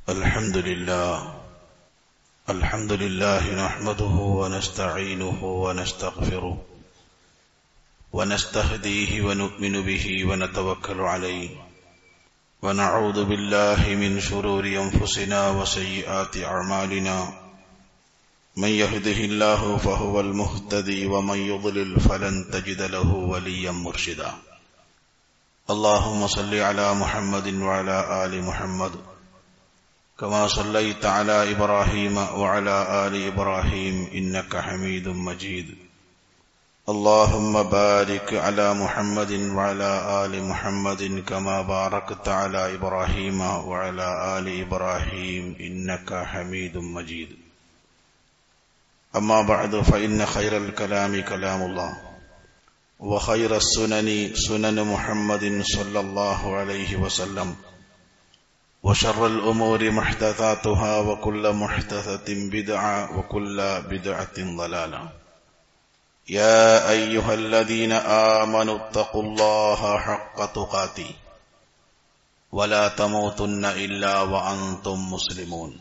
الحمد لله الحمد لله نحمده ونستعينه ونستغفره ونستهديه ونؤمن به ونتوكل عليه ونعوذ بالله من شرور أنفسنا وسيئات أعمالنا من يهده الله فهو المهتدي ومن يضلل فلن تجد له وليا مرشدا اللهم صل على محمد وعلى آل محمد كما صليت على إبراهيم وعلى آل إبراهيم إنك حميد مجيد اللهم بارك على محمد وعلى آل محمد كما باركت على إبراهيم وعلى آل إبراهيم إنك حميد مجيد أما بعد فإن خير الكلام كلام الله وخير السنن سنن محمد صلى الله عليه وسلم وشر الأمور محدثاتها وكل محدثة بدعة وكل بدعة ضلالة يا أيها الذين آمنوا اتقوا الله حق تقاته ولا تموتن إلا وأنتم مسلمون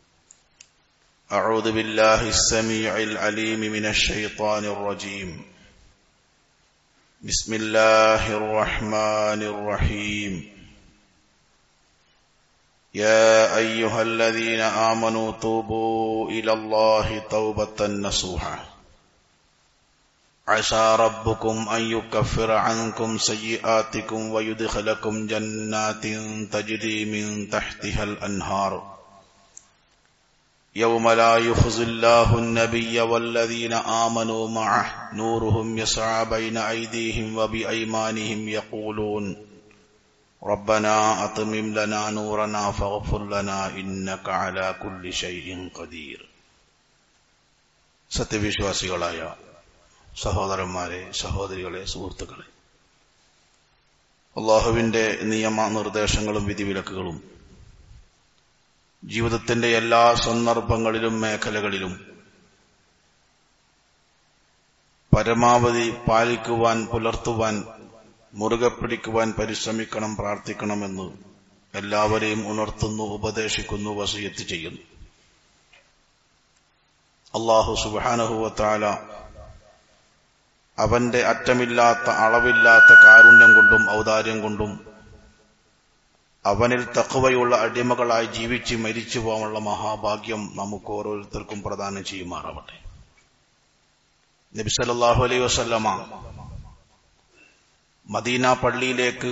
أعوذ بالله السميع العليم من الشيطان الرجيم بسم الله الرحمن الرحيم يا أيها الذين آمنوا توبوا إلى الله توبة نصوحا عسى ربكم أن يكفر عنكم سيئاتكم ويدخلكم جنات تجري من تحتها الأنهار يوم لا يخزي الله النبي والذين آمنوا معه نورهم يسعى بين أيديهم وبأيمانهم يقولون ربنا أتمم لنا نورنا فاغفر لنا إنك على كل شيء قدير സത്യവിശ്വാസികളായ സഹോദരന്മാരെ സഹോദരികളെ സുഹൃത്തുക്കളെ അള്ളാഹുവിന്റെ നിയമനിർദ്ദേശങ്ങളും വിധിവിലക്കുകളും ജീവിതത്തിന്റെ എല്ലാ സന്ദർഭങ്ങളിലും മേഖലകളിലും പരമാവധി പാലിക്കുവാൻ പുലർത്തുവാൻ മുറുകെ പിടിക്കുവാൻ പരിശ്രമിക്കണം പ്രാർത്ഥിക്കണമെന്ന് എല്ലാവരെയും ഉണർത്തുന്നു ഉപദേശിക്കുന്നു വസയത്ത് ചെയ്യുന്നു അള്ളാഹു സുബാനഹുവത്താല അവന്റെ അറ്റമില്ലാത്ത അളവില്ലാത്ത കാരുണ്യം കൊണ്ടും ഔദാര്യം കൊണ്ടും അവനിൽ തക്കവയുള്ള അടിമകളായി ജീവിച്ച് മരിച്ചു പോകാനുള്ള മഹാഭാഗ്യം നമുക്ക് ഓരോരുത്തർക്കും പ്രദാനം ചെയ്യുമാറാവട്ടെ നബിസല്ലാഹു അലൈഹി വസല്ലമ മദീന പള്ളിയിലേക്ക്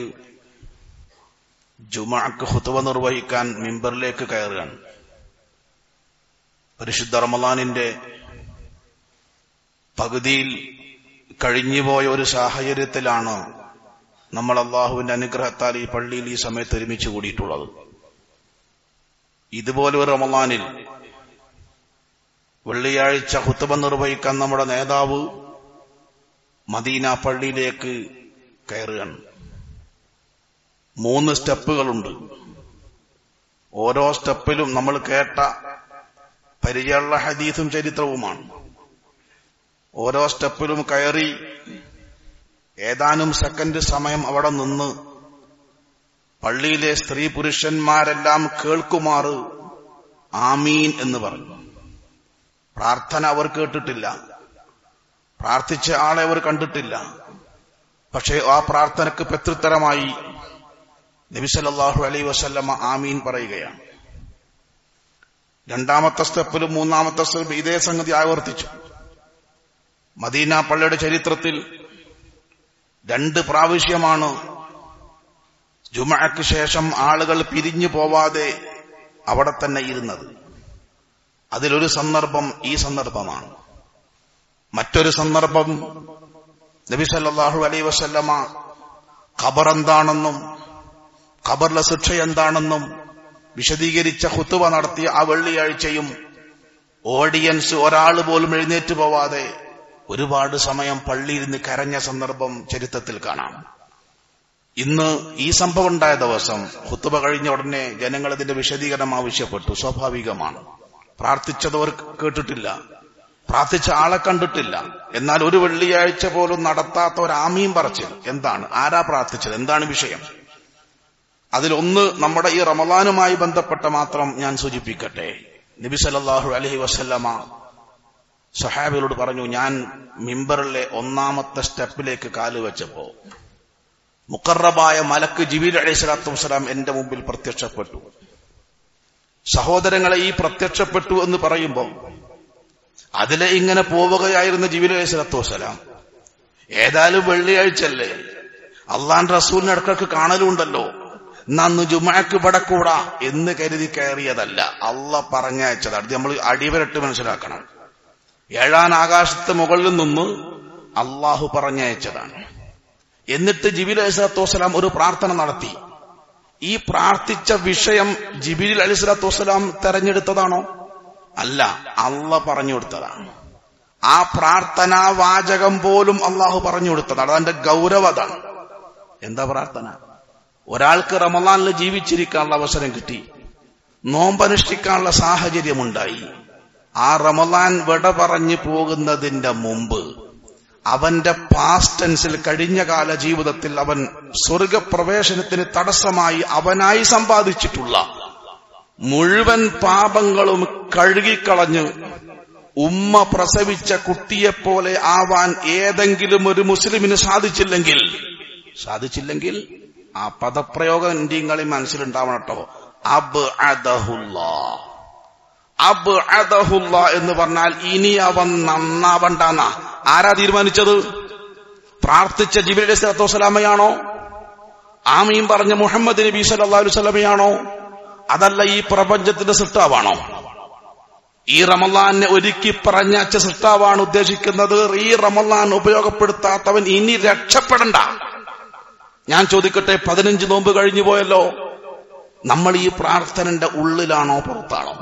ജുമാക്ക് ഹുത്തുവ നിർവഹിക്കാൻ മിമ്പറിലേക്ക് കയറുകയാണ് പരിശുദ്ധ റമലാനിന്റെ പകുതിയിൽ കഴിഞ്ഞുപോയ ഒരു സാഹചര്യത്തിലാണ് നമ്മൾ അള്ളാഹുവിന്റെ അനുഗ്രഹത്താൽ ഈ പള്ളിയിൽ ഈ സമയത്ത് ഒരുമിച്ച് കൂടിയിട്ടുള്ളത് ഇതുപോലെ ഒരു റമലാനിൽ വെള്ളിയാഴ്ച ഹുത്തുബ നിർവഹിക്കാൻ നമ്മുടെ നേതാവ് മദീന പള്ളിയിലേക്ക് കയറുകയാണ് മൂന്ന് സ്റ്റെപ്പുകളുണ്ട് ഓരോ സ്റ്റെപ്പിലും നമ്മൾ കേട്ട പരിചയമുള്ള ഹദീസും ചരിത്രവുമാണ് ഓരോ സ്റ്റെപ്പിലും കയറി ഏതാനും സെക്കൻഡ് സമയം അവിടെ നിന്ന് പള്ളിയിലെ സ്ത്രീ പുരുഷന്മാരെല്ലാം കേൾക്കുമാറ് ആമീൻ എന്ന് പറഞ്ഞു പ്രാർത്ഥന അവർ കേട്ടിട്ടില്ല പ്രാർത്ഥിച്ച ആളെ അവർ കണ്ടിട്ടില്ല പക്ഷേ ആ പ്രാർത്ഥനക്ക് പ്രത്യുത്തരമായി നബിസല്ലാഹു അലൈ വസല്ലമ്മ ആമീൻ പറയുകയാണ് രണ്ടാമത്തെ സ്റ്റെപ്പിലും മൂന്നാമത്തെ സ്റ്റെപ്പിലും ഇതേ സംഗതി ആവർത്തിച്ചു മദീന പള്ളിയുടെ ചരിത്രത്തിൽ രണ്ട് പ്രാവശ്യമാണ് ജുമഅക്ക് ശേഷം ആളുകൾ പിരിഞ്ഞു പോവാതെ അവിടെ തന്നെ ഇരുന്നത് അതിലൊരു സന്ദർഭം ഈ സന്ദർഭമാണ് മറ്റൊരു സന്ദർഭം നബി സല്ലാഹു അലൈ വസല്ലമ ഖബർ എന്താണെന്നും ഖബറിലെ ശിക്ഷ എന്താണെന്നും വിശദീകരിച്ച ഹുത്തുവ നടത്തിയ ആ വെള്ളിയാഴ്ചയും ഓഡിയൻസ് ഒരാൾ പോലും എഴുന്നേറ്റ് പോവാതെ ഒരുപാട് സമയം പള്ളിയിരുന്ന് കരഞ്ഞ സന്ദർഭം ചരിത്രത്തിൽ കാണാം ഇന്ന് ഈ സംഭവം ഉണ്ടായ ദിവസം ഹുത്തുബ കഴിഞ്ഞ ഉടനെ ജനങ്ങൾ ഇതിന്റെ വിശദീകരണം ആവശ്യപ്പെട്ടു സ്വാഭാവികമാണ് പ്രാർത്ഥിച്ചതവർ കേട്ടിട്ടില്ല പ്രാർത്ഥിച്ച ആളെ കണ്ടിട്ടില്ല എന്നാൽ ഒരു വെള്ളിയാഴ്ച പോലും നടത്താത്ത ഒരു ആമീൻ പറച്ചിൽ എന്താണ് ആരാ പ്രാർത്ഥിച്ചത് എന്താണ് വിഷയം അതിലൊന്ന് നമ്മുടെ ഈ റമദാനുമായി ബന്ധപ്പെട്ട മാത്രം ഞാൻ സൂചിപ്പിക്കട്ടെ നബി സല്ലല്ലാഹു അലൈഹി വസല്ലമ സഹാബികളോട് പറഞ്ഞു ഞാൻ മിമ്പറിലെ ഒന്നാമത്തെ സ്റ്റെപ്പിലേക്ക് കാല് വെച്ചപ്പോ മുക്കറബായ മലക്ക് ജിബീൽ അലൈഹി സ്വലാത്തു വസ്സലാം എന്റെ മുമ്പിൽ പ്രത്യക്ഷപ്പെട്ടു സഹോദരങ്ങളെ ഈ പ്രത്യക്ഷപ്പെട്ടു എന്ന് പറയുമ്പോൾ അതിലെ ഇങ്ങനെ പോവുകയായിരുന്ന ജിബിൽ അലൈഹി സ്വലാത്തു വസ്സലാം ഏതായാലും വെള്ളിയാഴ്ചയല്ലേ അള്ളാൻ റസൂലിന് ഇടക്കിടക്ക് കാണലുണ്ടല്ലോ നന്ന് ജുമാക്ക് പടക്കൂടാ എന്ന് കരുതി കയറിയതല്ല അള്ള പറഞ്ഞയച്ചതാണ് ഇത് നമ്മൾ അടിവരട്ട് മനസ്സിലാക്കണം ഏഴാൻ ആകാശത്ത് മുകളിൽ നിന്ന് അള്ളാഹു പറഞ്ഞയച്ചതാണ് എന്നിട്ട് ജിബിൽ അലിസ്ലാത്തു വസ്സലാം ഒരു പ്രാർത്ഥന നടത്തി ഈ പ്രാർത്ഥിച്ച വിഷയം ജിബിൽ അലിസ്ലാത്തു വസ്സലാം തെരഞ്ഞെടുത്തതാണോ അല്ല അള്ള പറഞ്ഞു കൊടുത്തതാണ് ആ പ്രാർത്ഥനാ വാചകം പോലും അള്ളാഹു പറഞ്ഞു കൊടുത്തതാണ് അതിന്റെ ഗൗരവതാണ് എന്താ പ്രാർത്ഥന ഒരാൾക്ക് റമലാനിൽ ജീവിച്ചിരിക്കാനുള്ള അവസരം കിട്ടി നോമ്പനുഷ്ഠിക്കാനുള്ള സാഹചര്യമുണ്ടായി ആ റമലാൻ വിട പറഞ്ഞു പോകുന്നതിന്റെ മുമ്പ് അവന്റെ പാസ്റ്റ് ടെൻസിൽ കഴിഞ്ഞ കാല ജീവിതത്തിൽ അവൻ സ്വർഗപ്രവേശനത്തിന് തടസ്സമായി അവനായി സമ്പാദിച്ചിട്ടുള്ള മുഴുവൻ പാപങ്ങളും കഴുകിക്കളഞ്ഞ് ഉമ്മ പ്രസവിച്ച കുട്ടിയെപ്പോലെ ആവാൻ ഏതെങ്കിലും ഒരു മുസ്ലിമിന് സാധിച്ചില്ലെങ്കിൽ സാധിച്ചില്ലെങ്കിൽ ആ പദപ്രയോഗം ഇന്ത്യങ്ങളിൽ മനസ്സിലുണ്ടാവണം കേട്ടോ അബ് അദഹുല്ല അബ് അദഹുല്ല എന്ന് പറഞ്ഞാൽ ഇനി അവൻ നന്നാവണ്ടെന്ന ആരാ തീരുമാനിച്ചത് പ്രാർത്ഥിച്ച ജിബിലി സ്വലാത്തു വസ്സലാമയാണോ ആമീൻ പറഞ്ഞ മുഹമ്മദ് നബി സല്ലല്ലാഹു അലൈഹി വസല്ലമയാണോ അതല്ല ഈ പ്രപഞ്ചത്തിന്റെ സൃഷ്ടാവാണോ ഈ റമലാനെ ഒരുക്കി പറഞ്ഞച്ച സൃഷ്ടാവാണ് ഉദ്ദേശിക്കുന്നത് ഈ റമലാൻ ഉപയോഗപ്പെടുത്താത്തവൻ ഇനി രക്ഷപ്പെടണ്ട ഞാൻ ചോദിക്കട്ടെ പതിനഞ്ച് നോമ്പ് കഴിഞ്ഞു പോയല്ലോ നമ്മൾ ഈ പ്രാർത്ഥനന്റെ ഉള്ളിലാണോ പുറത്താണോ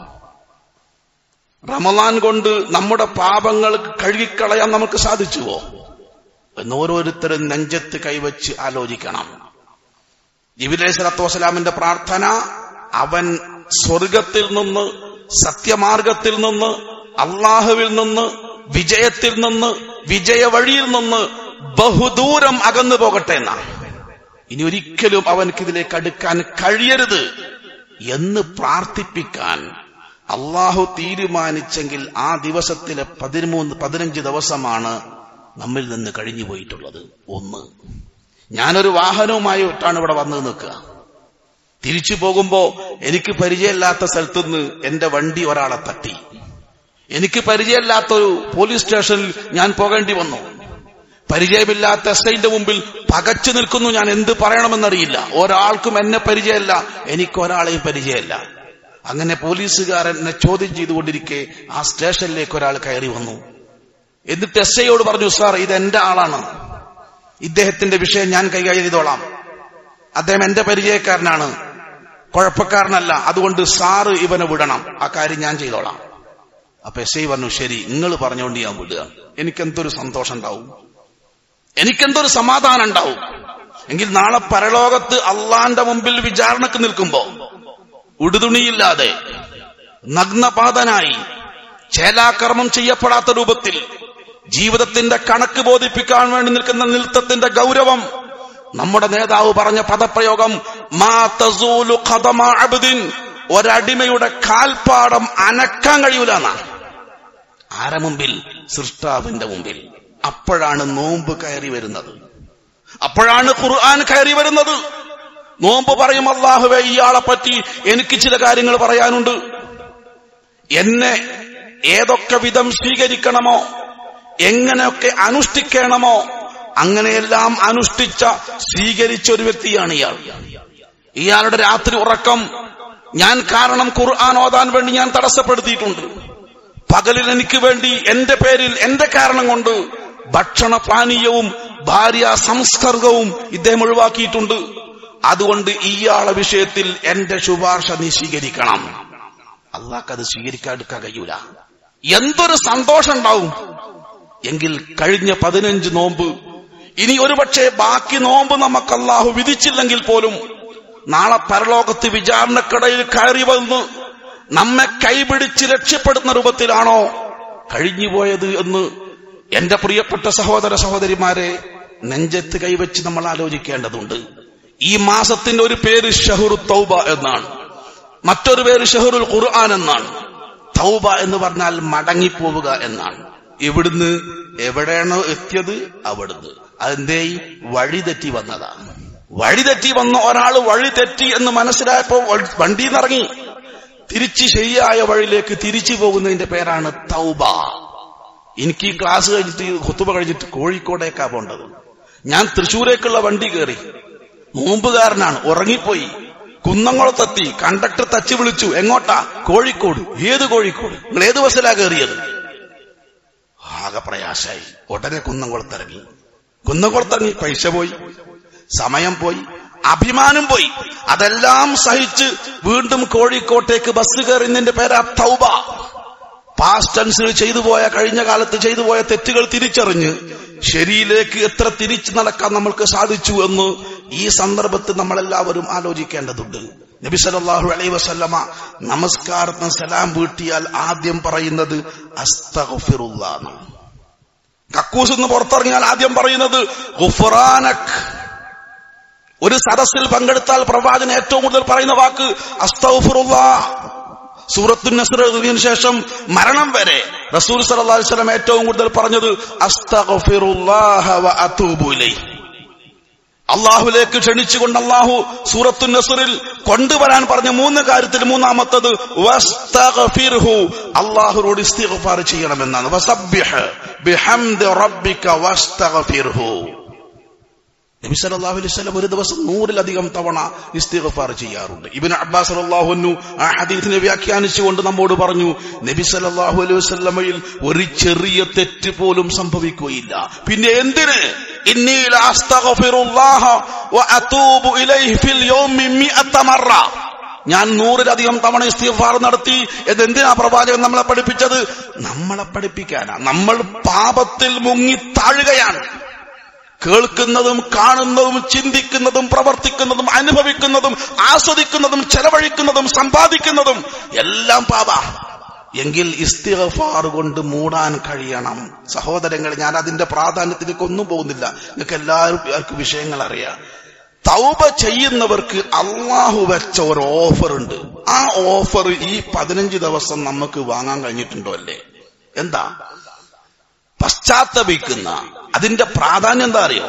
റമലാൻ കൊണ്ട് നമ്മുടെ പാപങ്ങൾ കഴുകിക്കളയാൻ നമുക്ക് സാധിച്ചുവോ എന്ന് ഓരോരുത്തരും നെഞ്ചത്ത് കൈവച്ച് ആലോചിക്കണം ജിബിലേ സ്വലത്തു വസ്സലാമിന്റെ പ്രാർത്ഥന അവൻ സ്വർഗത്തിൽ നിന്ന് സത്യമാർഗത്തിൽ നിന്ന് അള്ളാഹുവിൽ നിന്ന് വിജയത്തിൽ നിന്ന് വിജയ വഴിയിൽ നിന്ന് ബഹുദൂരം അകന്നു പോകട്ടെ എന്നാണ് ഇനി ഒരിക്കലും അവനക്ക് ഇതിലേക്ക് അടുക്കാൻ കഴിയരുത് എന്ന് പ്രാർത്ഥിപ്പിക്കാൻ അള്ളാഹു തീരുമാനിച്ചെങ്കിൽ ആ ദിവസത്തിലെ പതിമൂന്ന് പതിനഞ്ച് ദിവസമാണ് നമ്മിൽ നിന്ന് കഴിഞ്ഞു പോയിട്ടുള്ളത് ഒന്ന് ഞാനൊരു വാഹനവുമായി ഒട്ടാണ് ഇവിടെ വന്നു നിൽക്കുക തിരിച്ചു പോകുമ്പോ എനിക്ക് പരിചയമില്ലാത്ത സ്ഥലത്തുനിന്ന് എന്റെ വണ്ടി ഒരാളെ തട്ടി എനിക്ക് പരിചയമില്ലാത്തൊരു പോലീസ് സ്റ്റേഷനിൽ ഞാൻ പോകേണ്ടി വന്നു പരിചയമില്ലാത്ത എസ് ഐന്റെ മുമ്പിൽ പകച്ചു നിൽക്കുന്നു ഞാൻ എന്ത് പറയണമെന്നറിയില്ല ഒരാൾക്കും എന്നെ പരിചയമില്ല എനിക്ക് ഒരാളെയും പരിചയമില്ല അങ്ങനെ പോലീസുകാരൻ എന്നെ ചോദ്യം ചെയ്തുകൊണ്ടിരിക്കെ ആ സ്റ്റേഷനിലേക്ക് ഒരാൾ കയറി വന്നു എന്നിട്ട് എസ് ഐയോട് പറഞ്ഞു സാർ ഇത് എന്റെ ആളാണ് ഇദ്ദേഹത്തിന്റെ വിഷയം ഞാൻ കൈകാര്യം ചെയ്തോളാം അദ്ദേഹം എന്റെ പരിചയക്കാരനാണ് കുഴപ്പക്കാരനല്ല അതുകൊണ്ട് സാറ് ഇവനെ വിടണം ആ കാര്യം ഞാൻ ചെയ്തോളാം അപ്പൊ എസ് ഐ പറഞ്ഞു ശരി നിങ്ങൾ പറഞ്ഞുകൊണ്ട് ഞാൻ വിടുക എനിക്കെന്തൊരു സന്തോഷം ഉണ്ടാവും എനിക്കെന്തൊരു സമാധാനം ഉണ്ടാവും എങ്കിൽ നാളെ പരലോകത്ത് അള്ളാന്റെ മുമ്പിൽ വിചാരണക്ക് നിൽക്കുമ്പോ ഉടുതുണിയില്ലാതെ നഗ്നപാതനായി ചേലാകർമ്മം ചെയ്യപ്പെടാത്ത രൂപത്തിൽ ജീവിതത്തിന്റെ കണക്ക് ബോധിപ്പിക്കാൻ വേണ്ടി നിൽക്കുന്ന നൃത്തത്തിന്റെ ഗൗരവം നമ്മുടെ നേതാവ് പറഞ്ഞ പദപ്രയോഗം മാ തസൂലു ഖദമ അബ്ദിൻ ഒരടിമയുടെ കാൽപ്പാടം അനക്കാൻ കഴിയൂല എന്നാണ് ആരെ മുമ്പിൽ സൃഷ്ടാവിന്റെ മുമ്പിൽ അപ്പോഴാണ് നോമ്പ് കയറി വരുന്നത് അപ്പോഴാണ് ഖുർആൻ കയറി വരുന്നത് നോമ്പ് പറയും അള്ളാഹുവെ ഇയാളെ പറ്റി എനിക്ക് ചില കാര്യങ്ങൾ പറയാനുണ്ട് എന്നെ ഏതൊക്കെ വിധം സ്വീകരിക്കണമോ എങ്ങനെയൊക്കെ അനുഷ്ഠിക്കണമോ അങ്ങനെയെല്ലാം അനുഷ്ഠിച്ച സ്വീകരിച്ച ഒരു വ്യക്തിയാണ് ഇയാൾ ഇയാളുടെ രാത്രി ഉറക്കം ഞാൻ കാരണം ഖുർആൻ ഓതാൻ വേണ്ടി ഞാൻ തടസ്സപ്പെടുത്തിയിട്ടുണ്ട് പകലിൽ എനിക്ക് വേണ്ടി എന്റെ പേരിൽ എന്റെ കാരണം കൊണ്ട് ഭക്ഷണ പാനീയവും ഭാര്യ സംസ്കർഗവും ഇദ്ദേഹം ഒഴിവാക്കിയിട്ടുണ്ട് അതുകൊണ്ട് ഇയാളെ വിഷയത്തിൽ എന്റെ ശുപാർശ നീ സ്വീകരിക്കണം അള്ളാഹ്ക്കത് സ്വീകരിക്കാതിരിക്കാൻ കഴിയൂല എന്തൊരു സന്തോഷം ഉണ്ടാവും എങ്കിൽ കഴിഞ്ഞ പതിനഞ്ച് നോമ്പ് ഇനി ഒരുപക്ഷെ ബാക്കി നോമ്പ് നമുക്ക് അള്ളാഹു വിധിച്ചില്ലെങ്കിൽ പോലും നാളെ പരലോകത്ത് വിചാരണക്കടയിൽ കയറി വന്ന് നമ്മെ കൈപിടിച്ച് രക്ഷപ്പെടുന്ന രൂപത്തിലാണോ കഴിഞ്ഞുപോയത് എന്ന് എന്റെ പ്രിയപ്പെട്ട സഹോദര സഹോദരിമാരെ നെഞ്ചത്ത് കൈവച്ച് നമ്മൾ ആലോചിക്കേണ്ടതുണ്ട് ഈ മാസത്തിന്റെ ഒരു പേര് ഷഹുർ തൗബ എന്നാണ് മറ്റൊരു പേര് ഷഹറുൽ ഖുർആൻ എന്നാണ് തൗബ എന്ന് പറഞ്ഞാൽ മടങ്ങിപ്പോവുക എന്നാണ് എവിടുന്ന് എവിടെയാണോ എത്തിയത് അവിടുന്ന് അതെന്തേ വഴി തെറ്റി വന്നതാണ് വഴി തെറ്റി വന്ന ഒരാൾ വഴി തെറ്റി എന്ന് മനസ്സിലായപ്പോ വണ്ടിയിൽ നിന്നിറങ്ങി തിരിച്ച് ശരിയായ വഴിയിലേക്ക് തിരിച്ചു പോകുന്നതിന്റെ പേരാണ് തൗബ എനിക്ക് ഈ ക്ലാസ് കഴിഞ്ഞിട്ട് കുത്തുബ കഴിഞ്ഞിട്ട് കോഴിക്കോടേക്കാ പോണ്ടത് ഞാൻ തൃശ്ശൂരേക്കുള്ള വണ്ടി കയറി നോമ്പുകാരനാണ് ഉറങ്ങിപ്പോയി കുന്നംകുളത്തെത്തി കണ്ടക്ടർ തച്ച് വിളിച്ചു എങ്ങോട്ടാ കോഴിക്കോട് ഏത് കോഴിക്കോട് നിങ്ങൾ ഏത് ബസ്സിലാ കയറിയത് ആകെ പ്രയാസായി ഉടനെ കുന്നംകുളത്തിറങ്ങി കുന്നംകുളത്തിറങ്ങി പൈസ പോയി സമയം പോയി അഭിമാനം പോയി അതെല്ലാം സഹിച്ച് വീണ്ടും കോഴിക്കോട്ടേക്ക് ബസ് കയറുന്നതിന്റെ പേരാ തൗബ പാസ്റ്റ് ടെൻസിൽ ചെയ്തു പോയ കഴിഞ്ഞ കാലത്ത് ചെയ്തു പോയ തെറ്റുകൾ തിരിച്ചറിഞ്ഞ് ശരിയിലേക്ക് എത്ര തിരിച്ചു നടക്കാൻ നമ്മൾക്ക് സാധിച്ചു എന്ന് ഈ സന്ദർഭത്തിൽ നമ്മളെല്ലാവരും ആലോചിക്കേണ്ടതുണ്ട് നബി സല്ലല്ലാഹു അലൈഹി വസല്ലമ നമസ്കാരത്തിന് സലാം വീട്ടിയാൽ ആദ്യം പറയുന്നത് അസ്തഗ്ഫിറുല്ലാഹ് കക്കൂസ് എന്ന് പുറത്തിറങ്ങിയാൽ ആദ്യം പറയുന്നത് ഗുഫ്റാനക് ഒരു സദസ്സിൽ പങ്കെടുത്താൽ പ്രവാചകൻ ഏറ്റവും കൂടുതൽ പറയുന്ന വാക്ക് അസ്തഗ്ഫിറുല്ലാഹ് സൂറത്തു നസ്റിന് ശേഷം മരണം വരെ റസൂൽ സല്ലല്ലാഹു അലൈഹി വസല്ലം ഏറ്റവും കൂടുതൽ പറഞ്ഞത് അസ്തഗ്ഫിറുല്ലാഹ വ അതൂബു ഇലൈഹി അള്ളാഹുലേക്ക് ക്ഷണിച്ചുകൊണ്ട് അള്ളാഹു സൂറത്തു നസറിൽ കൊണ്ടുവരാൻ പറഞ്ഞ മൂന്ന് കാര്യത്തിൽ മൂന്നാമത്തത് വസ്തഗ്ഫിർഹു അള്ളാഹുരോട് ഇസ്തിഗ്ഫാർ ചെയ്യണമെന്നാണ് വസബ്ബിഹ് ബിഹംദി റബ്ബിക വസ്തഗ്ഫിർഹു നബി സല്ലല്ലാഹു അലൈഹി വസല്ലം ഒരു ദിവസം നൂറിലധികം തവണ ഇസ്തിഗ്ഫാർ ചെയ്യാറുണ്ട് ഇബ്നു അബ്ബാസ് റളിയല്ലാഹു അൻഹു ആ ഹദീസിനെ വ്യാഖ്യാനിച്ചുകൊണ്ട് നമ്മോട് പറഞ്ഞു നബി സല്ലല്ലാഹു അലൈഹി വസല്ലമയിൽ ഒരു ചെറിയ തെറ്റ് പോലും സംഭവിക്കുകയില്ല പിന്നെ എന്തിന് ഇന്നി ലഅസ്തഗ്ഫിറുല്ലാഹ വഅതൂബു ഇലൈഹി ഫിൽ യൗമി മിഅത മറ ഞാൻ നൂറിലധികം തവണ ഇസ്തിഗ്ഫാർ നടത്തി ഇതെന്തിനാ പ്രവാചകൻ നമ്മളെ പഠിപ്പിച്ചത് നമ്മളെ പഠിപ്പിക്കാനാ നമ്മൾ പാപത്തിൽ മുങ്ങി താഴുകയാണ് കേൾക്കുന്നതും കാണുന്നതും ചിന്തിക്കുന്നതും പ്രവർത്തിക്കുന്നതും അനുഭവിക്കുന്നതും ആസ്വദിക്കുന്നതും ചെലവഴിക്കുന്നതും സമ്പാദിക്കുന്നതും എല്ലാം പാപ എങ്കിൽ ഇസ്തിഗഫാർ കൊണ്ട് മൂടാൻ കഴിയണം സഹോദരങ്ങൾ ഞാൻ അതിന്റെ പ്രാധാന്യത്തിലേക്ക് ഒന്നും പോകുന്നില്ല നിങ്ങൾക്ക് എല്ലാവർക്കും വിഷയങ്ങൾ അറിയാം തൗബ ചെയ്യുന്നവർക്ക് അള്ളാഹു വെച്ച ഒരു ഓഫർ ഉണ്ട് ആ ഓഫർ ഈ പതിനഞ്ച് ദിവസം നമുക്ക് വാങ്ങാൻ കഴിഞ്ഞിട്ടുണ്ടോ അല്ലേ എന്താ പശ്ചാത്തപിക്കുന്ന അതിന്റെ പ്രാധാന്യം എന്താ അറിയോ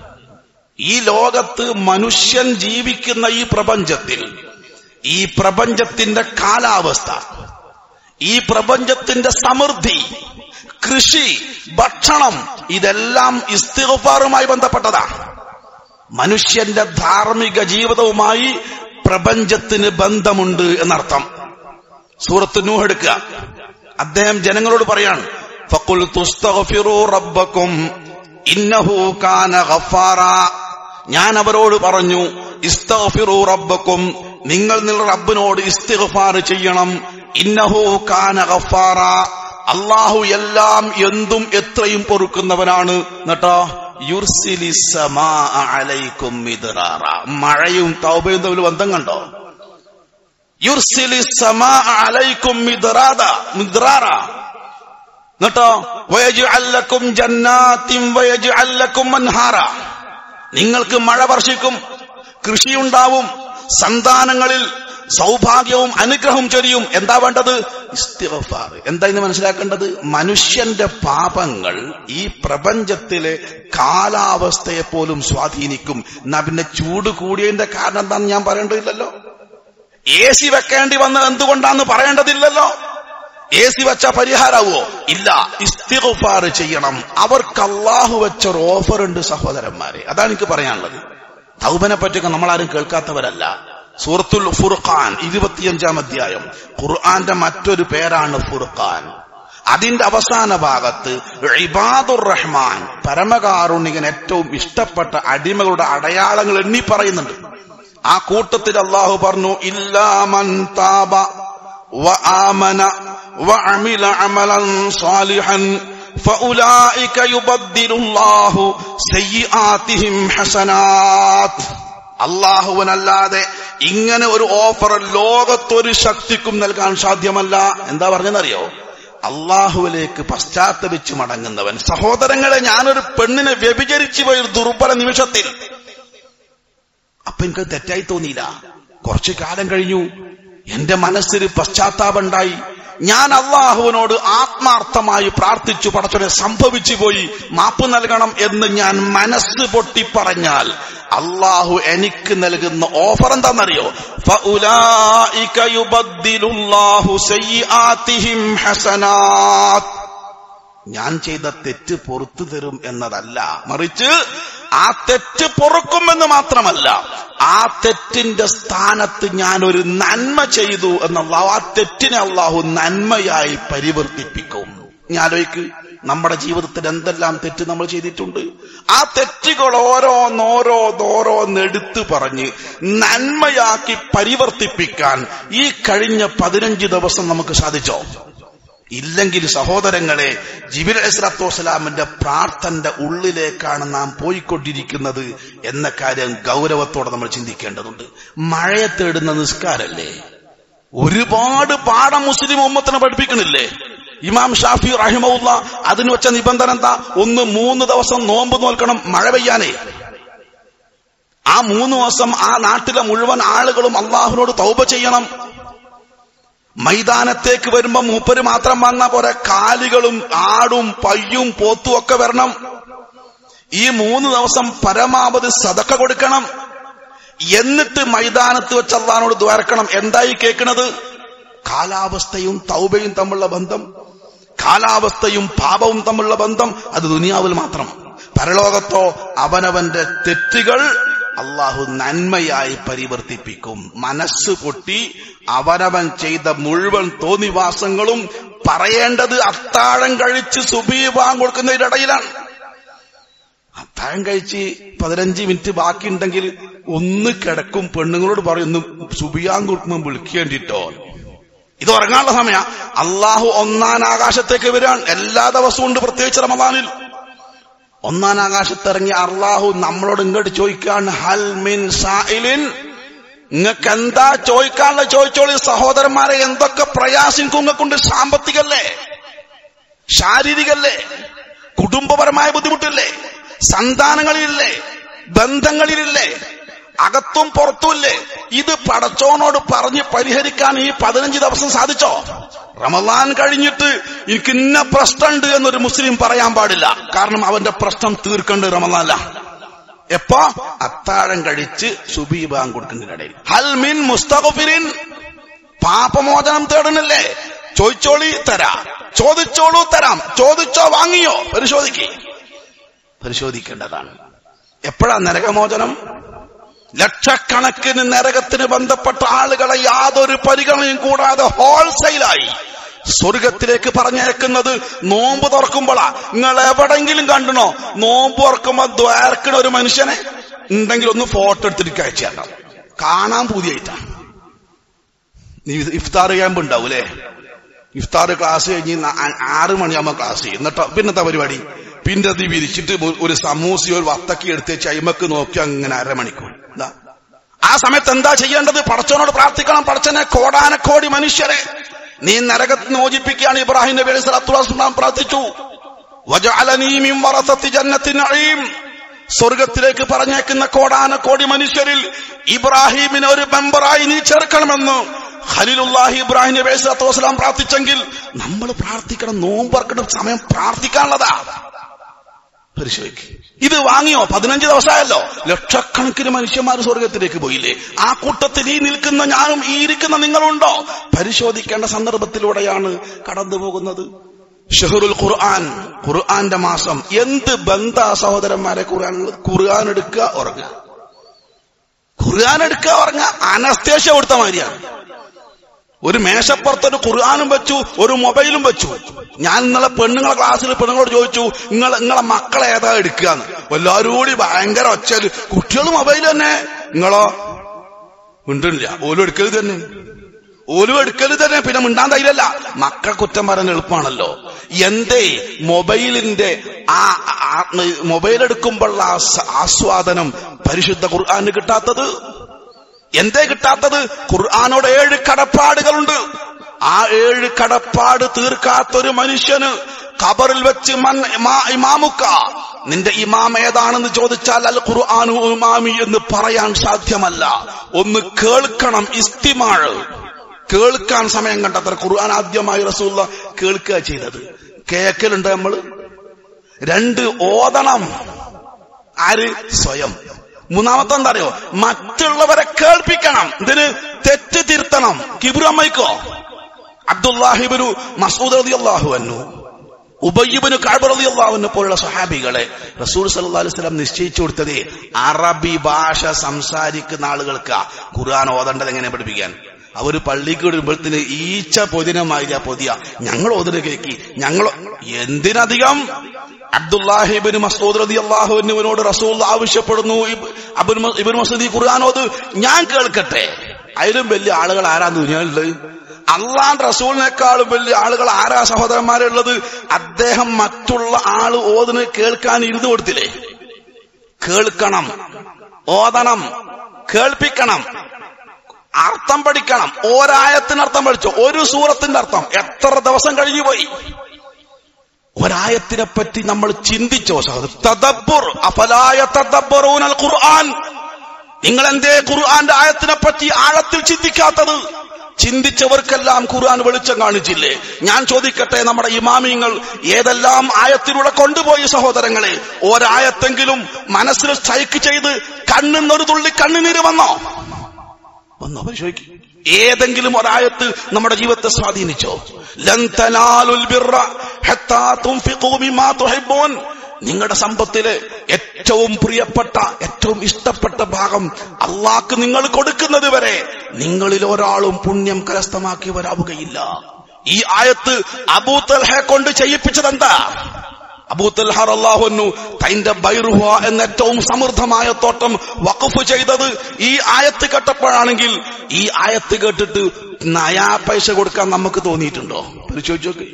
ഈ ലോകത്ത് മനുഷ്യൻ ജീവിക്കുന്ന ഈ പ്രപഞ്ചത്തിൽ ഈ പ്രപഞ്ചത്തിന്റെ കാലാവസ്ഥ ഈ പ്രപഞ്ചത്തിന്റെ സമൃദ്ധി കൃഷി ഭക്ഷണം ഇതെല്ലാം ഇസ്തിഗഫാറുമായി ബന്ധപ്പെട്ടതാണ് മനുഷ്യന്റെ ധാർമ്മിക ജീവിതവുമായി പ്രപഞ്ചത്തിന് ബന്ധമുണ്ട് എന്നർത്ഥം സൂറത്ത് നൂഹ് എടുക്കുക അദ്ദേഹം ജനങ്ങളോട് പറയാണ് فقلت استغفروا ربكم إنه كان غفارا ഞാൻ അവരോട് പറഞ്ഞു ഇസ്തഗ്ഫിറു റബ്ബക്കും നിങ്ങൾ നിങ്ങളുടെ റബ്ബിനോട് ഇസ്തിഗ്ഫാർ ചെയ്യണം ഇന്നഹു കാന ഗഫാറ അള്ളാഹു എല്ലാം എന്തും എത്രയും പൊറുക്കുന്നവനാണ് എന്നിട്ടോ യുർസിലി സമാ അലൈക്കും മിദ്റാറ മഴയും തൗബയും തമ്മിൽ ബന്ധം കണ്ടോ യുർസിലി സമാ അലൈക്കും മിദ്റാദ മിദ്റാറ എന്നിട്ടോ വയജുഅല്ലക്കും ജന്നാത്തിൻ വയജുഅല്ലക്കും അൻഹാറ നിങ്ങൾക്ക് മഴ വർഷിക്കും കൃഷിയുണ്ടാവും സന്താനങ്ങളിൽ സൗഭാഗ്യവും അനുഗ്രഹവും ചൊരിയും എന്താ വേണ്ടത് ഇസ്തിഗ്ഫാർ എന്താ ഇന്ന് മനസ്സിലാക്കേണ്ടത് മനുഷ്യന്റെ പാപങ്ങൾ ഈ പ്രപഞ്ചത്തിലെ കാലാവസ്ഥയെ പോലും സ്വാധീനിക്കും എന്നാ പിന്നെ ചൂട് കൂടിയതിന്റെ കാരണം എന്താണെന്ന് ഞാൻ പറയേണ്ടതില്ലല്ലോ എ സി വെക്കേണ്ടി വന്നത് എന്തുകൊണ്ടാന്ന് പറയേണ്ടതില്ലല്ലോ എ സി വെച്ച പരിഹാരമാവോ ഇല്ല ഇസ്തിഗ്ഫാർ ചെയ്യണം അവർക്ക് അള്ളാഹു വെച്ചൊരു ഓഫർ ഉണ്ട് സഹോദരന്മാരെ അതാണ് എനിക്ക് പറയാനുള്ളത് തൗബനെ പറ്റിയൊക്കെ നമ്മളാരും കേൾക്കാത്തവരല്ല സൂറത്തുൽ ഫുർഖാൻ ഇരുപത്തിയഞ്ചാം അധ്യായം ഖുർആന്റെ മറ്റൊരു പേരാണ് ഫുർഖാൻ അതിന്റെ അവസാന ഭാഗത്ത് ഇബാദുർ റഹ്മാൻ പരമകാരുണികൻ ഏറ്റവും ഇഷ്ടപ്പെട്ട അടിമകളുടെ അടയാളങ്ങൾ എണ്ണി പറയുന്നുണ്ട് ആ കൂട്ടത്തിൽ അള്ളാഹു പറഞ്ഞു ഇല്ലാമൻ താബ وآمن وعمل عملا صالحا فأولئك يبدل الله سيئاتهم حسنات അള്ളാഹുവനല്ലാതെ ഇങ്ങനെ ഒരു ഓഫർ ലോകത്തൊരു ശക്തിക്കും നൽകാൻ സാധ്യമല്ല എന്താ പറഞ്ഞെന്നറിയോ അള്ളാഹുവിലേക്ക് പശ്ചാത്തപിച്ച് മടങ്ങുന്നവൻ സഹോദരങ്ങളെ ഞാനൊരു പെണ്ണിനെ വ്യഭിചരിച്ചു പോയ ഒരു ദുർബല നിമിഷത്തിൽ അപ്പൊ എനിക്ക് തെറ്റായി തോന്നിയില്ല കുറച്ചു കാലം കഴിഞ്ഞു എന്റെ മനസ്സിൽ പശ്ചാത്താപമുണ്ടായി ഞാൻ അള്ളാഹുവിനോട് ആത്മാർത്ഥമായി പ്രാർത്ഥിച്ചു പടച്ചോനെ സംഭവിച്ചു പോയി മാപ്പ് നൽകണം എന്ന് ഞാൻ മനസ്സ് പൊട്ടി പറഞ്ഞാൽ അള്ളാഹു എനിക്ക് നൽകുന്ന ഓഫർ എന്താണെന്നറിയോ ഫഉലായിക യുബദ്ദിലുല്ലാഹു സയ്യിആതിഹിം ഹസനാത്ത് ഞാൻ ചെയ്ത തെറ്റ് പൊറത്തു തരും എന്നതല്ല മറിച്ച് ആ തെറ്റ് പൊറുക്കുമെന്ന് മാത്രമല്ല ആ തെറ്റിന്റെ സ്ഥാനത്ത് ഞാൻ ഒരു നന്മ ചെയ്തു എന്നുള്ള ആ തെറ്റിനെ അള്ളാഹു നന്മയായി പരിവർത്തിപ്പിക്കും ഞാൻ ആലോചിക്ക് നമ്മുടെ ജീവിതത്തിൽ എന്തെല്ലാം തെറ്റ് നമ്മൾ ചെയ്തിട്ടുണ്ട് ആ തെറ്റുകൾ ഓരോന്നോരോന്നോരോന്നെടുത്തു പറഞ്ഞ് നന്മയാക്കി പരിവർത്തിപ്പിക്കാൻ ഈ കഴിഞ്ഞ പതിനഞ്ച് ദിവസം നമുക്ക് സാധിച്ചോ ഇല്ലെങ്കിൽ സഹോദരങ്ങളെ ജിബിൽ അലൈഹിസ്ലാത്തു വസ്സലാമിന്റെ പ്രാർത്ഥന്റെ ഉള്ളിലേക്കാണ് നാം പോയിക്കൊണ്ടിരിക്കുന്നത് എന്ന കാര്യം ഗൗരവത്തോടെ നമ്മൾ ചിന്തിക്കേണ്ടതുണ്ട് മഴയെ തേടുന്ന നിസ്കാരല്ലേ ഒരുപാട് പാഠം മുസ്ലിം ഉമ്മത്തിനെ പഠിപ്പിക്കണില്ലേ ഇമാം ഷാഫി റഹിമുല്ല അതിന് വെച്ച നിബന്ധന എന്താ ഒന്ന് മൂന്ന് ദിവസം നോമ്പ് നോൽക്കണം മഴ പെയ്യാനേ ആ മൂന്ന് ദിവസം ആ നാട്ടിലെ മുഴുവൻ ആളുകളും അള്ളാഹുനോട് തൗബ ചെയ്യണം മൈതാനത്തേക്ക് വരുമ്പോ മൂപ്പര് മാത്രം വന്ന പോരെ കാലികളും ആടും പയ്യും പോത്തും ഒക്കെ വരണം ഈ മൂന്ന് ദിവസം പരമാവധി സതക്ക കൊടുക്കണം എന്നിട്ട് മൈതാനത്ത് വെച്ച് അള്ളഹാനോട് ദ്വാരക്കണം എന്തായി കേൾക്കുന്നത് കാലാവസ്ഥയും തൗബയും തമ്മിലുള്ള ബന്ധം കാലാവസ്ഥയും പാപവും തമ്മിലുള്ള ബന്ധം അത് ദുനിയാവിൽ മാത്രം പരലോകത്തോ അവനവന്റെ തെറ്റുകൾ അള്ളാഹു നന്മയായി പരിവർത്തിപ്പിക്കും മനസ്സ് പൊട്ടി അവനവൻ ചെയ്ത മുഴുവൻ തോന്നിവാസങ്ങളും പറയേണ്ടത് അത്താഴം കഴിച്ച് സുബീവാൻ കൊടുക്കുന്നതിന്റെ ഇടയിലാണ് അത്താഴം കഴിച്ച് പതിനഞ്ച് മിനിറ്റ് ബാക്കിയുണ്ടെങ്കിൽ ഒന്ന് കിടക്കും പെണ്ണുങ്ങളോട് പറയുന്നു സുബിയാൻ കൊടുക്കുമ്പോൾ വിളിക്കേണ്ടിട്ടോ ഇത് ഉറങ്ങാനുള്ള സമയ അള്ളാഹു ഒന്നാം ആകാശത്തേക്ക് വരാൻ എല്ലാ ദിവസവും ഉണ്ട് പ്രത്യേകിച്ച് റമദാനിൽ ഒന്നാം ആകാശത്തിറങ്ങി അള്ളാഹു നമ്മളോട് ഇങ്ങോട്ട് ചോദിക്കാൻ ഹൽ മിൻ സായിലിൻ നിങ്ങൾക്ക് എന്താ ചോദിക്കാനുള്ള ചോദിച്ചോളി സഹോദരന്മാരെ എന്തൊക്കെ പ്രയാസം കുങ്ങക്കുണ്ട് സാമ്പത്തികല്ലേ ശാരീരികല്ലേ കുടുംബപരമായ ബുദ്ധിമുട്ടില്ലേ സന്താനങ്ങളിലില്ലേ ബന്ധങ്ങളിലില്ലേ അകത്തും പുറത്തുമില്ലേ ഇത് പടച്ചോനോട് പറഞ്ഞ് പരിഹരിക്കാൻ ഈ പതിനഞ്ച് ദിവസം സാധിച്ചോ റമദാൻ കഴിഞ്ഞിട്ട് എനിക്ക് ഇന്ന പ്രശ്നമുണ്ട് എന്നൊരു മുസ്ലിം പറയാൻ പാടില്ല കാരണം അവന്റെ പ്രശ്നം തീർക്കേണ്ടത് റമദാനല്ല എപ്പോ അത്താഴം കഴിച്ച് സുബീബാൻ കൊടുക്കുന്നതിനിടയിൽ ഹൽ മിൻ മുസ്തഖഫിരിൻ പാപമോചനം തേടണില്ലേ ചോദിച്ചോളി തരാം ചോദിച്ചോളൂ തരാം ചോദിച്ചോ വാങ്ങിയോ പരിശോധിക്കേ പരിശോധിക്കേണ്ടതാണ് എപ്പോഴാ നരകമോചനം ലക്ഷക്കണക്കിന് നരകത്തിന് ബന്ധപ്പെട്ട ആളുകളെ യാതൊരു പരിഗണനയും കൂടാതെ ഹോൾസെയിലായി സ്വർഗത്തിലേക്ക് പറഞ്ഞേക്കുന്നത് നോമ്പ് തുറക്കുമ്പോഴാ നിങ്ങൾ എവിടെങ്കിലും കണ്ടണോ നോമ്പ് തുറക്കുമ്പോ ദ്വാരക്കണ ഒരു മനുഷ്യനെ ഉണ്ടെങ്കിൽ ഒന്ന് ഫോട്ടോ എടുത്തിട്ട് അയച്ചു തരണം കാണാൻ പുതിയായിട്ടാണ് നീ ഇഫ്താർ ക്യാമ്പ് ഉണ്ടാവൂലേ ഇഫ്താർ ക്ലാസ് കഴിഞ്ഞ് ആറ് മണിയാകുമ്പോ ക്ലാസ് ചെയ്യും എന്നിട്ടോ പിന്നത്തെ പരിപാടി പിന്നെ അത് വിരിച്ചിട്ട് ഒരു സമൂസി ഒരു വത്തക്കി എടുത്ത് ചൈമക്ക് നോക്കി അങ്ങനെ അരമണിക്കൂർ എന്താ ആ സമയത്ത് എന്താ ചെയ്യേണ്ടത് പടച്ചവനോട് പ്രാർത്ഥിക്കണം പടച്ചനെ കോടാനക്കോടി മനുഷ്യരെ നീ നരകത്തിന് മോചിപ്പിക്കുകയാണ് ഇബ്രാഹിം നബി അലൈഹി സ്വലാത്തു വസ്സലാം പ്രാർത്ഥിച്ചു വജഅലനീ മിൻ വറസത്തി ജന്നത്തിൻ നഈം സ്വർഗത്തിലേക്ക് പറഞ്ഞേക്കുന്ന കോടാനക്കോടി മനുഷ്യരിൽ ഇബ്രാഹിമിനെ ഒരു മെമ്പറായി നീ ചേർക്കണമെന്ന് ഖലീലുല്ലാഹി ഇബ്രാഹിം നബി അലൈഹി സ്വലാത്തു വസ്സലാം പ്രാർത്ഥിച്ചെങ്കിൽ നമ്മൾ പ്രാർത്ഥിക്കണം നോമ്പറക്കുന്ന സമയം പ്രാർത്ഥിക്കാനുള്ളതാ പരിശോധിക്കും ഇത് വാങ്ങിയോ പതിനഞ്ച് ദിവസമായല്ലോ ലക്ഷക്കണക്കിന് മനുഷ്യന്മാർ സ്വർഗത്തിലേക്ക് പോയില്ലേ ആ കൂട്ടത്തിൽ ഈ നിൽക്കുന്ന ഞാനും ഈ ഇരിക്കുന്ന നിങ്ങളുണ്ടോ പരിശോധിക്കേണ്ട സന്ദർഭത്തിലൂടെയാണ് കടന്നു പോകുന്നത് ഷെഹറുൽ ഖുർആൻ ഖുർആന്റെ മാസം എന്ത് ബന്ധ സഹോദരന്മാരെ ഖുർആൻ ഖുർആൻ എടുക്കുക ഉറങ്ങുക ഖുർആൻ എടുക്കുക ഉറങ്ങുക അനസ്തേഷ്യ കൊടുത്ത മാതിരിയാണ് ഒരു മേശപ്പുറത്തൊരു ഖുർആാനും വെച്ചു ഒരു മൊബൈലും വെച്ചു ഞാൻ ഇന്നലെ പെണ്ണുങ്ങളെ ക്ലാസ്സിൽ പെണ്ണുങ്ങളോട് ചോദിച്ചു നിങ്ങൾ നിങ്ങളെ മക്കളെ ഏതാ എടുക്കുകന്ന് എല്ലാവരും കൂടി ഭയങ്കര ഒച്ചല് കുട്ടികൾ മൊബൈൽ തന്നെ നിങ്ങളോ മിണ്ടണില്ല ഓലും എടുക്കരുത് തന്നെ ഓലും എടുക്കരുത് തന്നെ പിന്നെ മിണ്ടാൻ തൈലല്ല മക്കളെ കുറ്റം പറയാൻ എളുപ്പമാണല്ലോ എന്തേ മൊബൈലിന്റെ ആ മൊബൈൽ എടുക്കുമ്പോഴുള്ള ആസ്വാദനം പരിശുദ്ധ ഖുർആാന് കിട്ടാത്തത് എന്തേ കിട്ടാത്തത് ഖുർആാനോട് ഏഴ് കടപ്പാടുകളുണ്ട് ആ ഏഴ് കടപ്പാട് തീർക്കാത്തൊരു മനുഷ്യന് ഖബറിൽ വെച്ച് മൻ ഇമാ- ഇമാമുക്ക നിന്റെ ഇമാം ഏതാണെന്ന് ചോദിച്ചാൽ അൽ ഖുർആാനു ഇമാമി എന്ന് പറയാൻ സാധ്യമല്ല ഒന്ന് കേൾക്കണം ഇസ്തിമാഴ് കേൾക്കാൻ സമയം കണ്ടത്ര ഖുർആൻ ആദ്യമായി റസൂള്ള കേൾക്കുക ചെയ്തത് കേക്കലുണ്ട് നമ്മള് രണ്ട് ഓതണം ആര് സ്വയം മൂന്നാമത്തെ എന്താ അറിയോ മറ്റുള്ളവരെ കേൾപ്പിക്കണം ഇതിന് തെറ്റ് തിരുത്തണം കിബിറു അമ്മയ്ക്കോ അബ്ദുല്ലാഹിബിനു മസൂദ് റതി അള്ളാഹു അന്നു ഉബയ്യബിന് കാബ് റതി അള്ളാഹുവിനെ പോലുള്ള സഹാബികളെ റസൂൽ സല്ലല്ലാഹു അലൈഹി വസല്ലം നിശ്ചയിച്ചു കൊടുത്തത് അറബി ഭാഷ സംസാരിക്കുന്ന ആളുകൾക്ക് ഖുർആൻ ഓതേണ്ടത് എങ്ങനെ പഠിപ്പിക്കാൻ അവര് പള്ളിക്ക് വരുമ്പോഴത്തിന് ഈച്ച പൊതിനമായി ആ പൊതിയ ഞങ്ങൾ ഓതിന് കേക്കി ഞങ്ങൾ എന്തിനധികം അബ്ദുല്ലാഹിബിന് മസൂദ് റതി അള്ളാഹുവിനോട് റസൂൽ ആവശ്യപ്പെടുന്നു ഇബ്- അബുൽ മ- ഇബ്നു മസൂദ് ഈ ഖുർആാനോത് ഞാൻ കേൾക്കട്ടെ അതിലും വലിയ ആളുകൾ ആരാ ദുനിയാളുള്ളത് അള്ളാൻ റസൂലിനേക്കാളും വലിയ ആളുകൾ ആരാ സഹോദരന്മാരുള്ളത് അദ്ദേഹം മറ്റുള്ള ആള് ഓതിന് കേൾക്കാൻ ഇരുന്ന് കൊടുത്തില്ലേ കേൾക്കണം ഓതണം കേൾപ്പിക്കണം അർത്ഥം പഠിക്കണം ഒരായത്തിന് അർത്ഥം പഠിച്ചു ഒരു സൂറത്തിന്റെ അർത്ഥം എത്ര ദിവസം കഴിഞ്ഞു പോയി ഒരായത്തിനെ പറ്റി നമ്മൾ ചിന്തിച്ചോ സഹോദരൻ തദബ്ബുർ അഫലായ തദബ്ബറൂനൽ ഖുർആൻ നിങ്ങൾ എന്തേ ഖുർആന്റെ ആയത്തിനെ പറ്റി ആഴത്തിൽ ചിന്തിക്കാത്തത് ചിന്തിച്ചവർക്കെല്ലാം ഖുർആൻ വെളിച്ചം കാണിച്ചില്ലേ ഞാൻ ചോദിക്കട്ടെ നമ്മുടെ ഇമാമിങ്ങൾ ഏതെല്ലാം ആയത്തിലൂടെ കൊണ്ടുപോയി സഹോദരങ്ങളെ ഒരായത്തെങ്കിലും മനസ്സിൽ സ്ട്രൈക്ക് ചെയ്ത് കണ്ണിന്നൊരു തുള്ളി കണ്ണുനീര് വന്നോ വന്നോ പരിശോധിക്കും ഏതെങ്കിലും ഒരായത്ത് നമ്മുടെ ജീവിതത്തെ സ്വാധീനിച്ചോ ലൻ തനാലുൽ ബിർറ ഹത്താ തുൻഫിഖൂ മിമ്മാ തുഹിബ്ബൂൻ നിങ്ങളുടെ സമ്പത്തിലെ ഏറ്റവും പ്രിയപ്പെട്ട ഏറ്റവും ഇഷ്ടപ്പെട്ട ഭാഗം അള്ളാഹ്ക്ക് നിങ്ങൾ കൊടുക്കുന്നത് വരെ നിങ്ങളിൽ ഒരാളും പുണ്യം കരസ്ഥമാക്കിയവരാവുകയില്ല ഈ ആയത്ത് അബൂത്തൽഹെ കൊണ്ട് ചെയ്യിപ്പിച്ചതെന്താ അബൂത്തൽഹർ അള്ളാഹുന്നു തന്റെ ബൈറുഹ എന്ന ഏറ്റവും സമൃദ്ധമായ തോട്ടം വഖഫ് ചെയ്തത് ഈ ആയത്ത് കേട്ടപ്പോഴാണെങ്കിൽ ഈ ആയത്ത് കേട്ടിട്ട് നയാ പൈസ കൊടുക്കാൻ നമുക്ക് തോന്നിയിട്ടുണ്ടോ പരിശോധിച്ചു നോക്ക്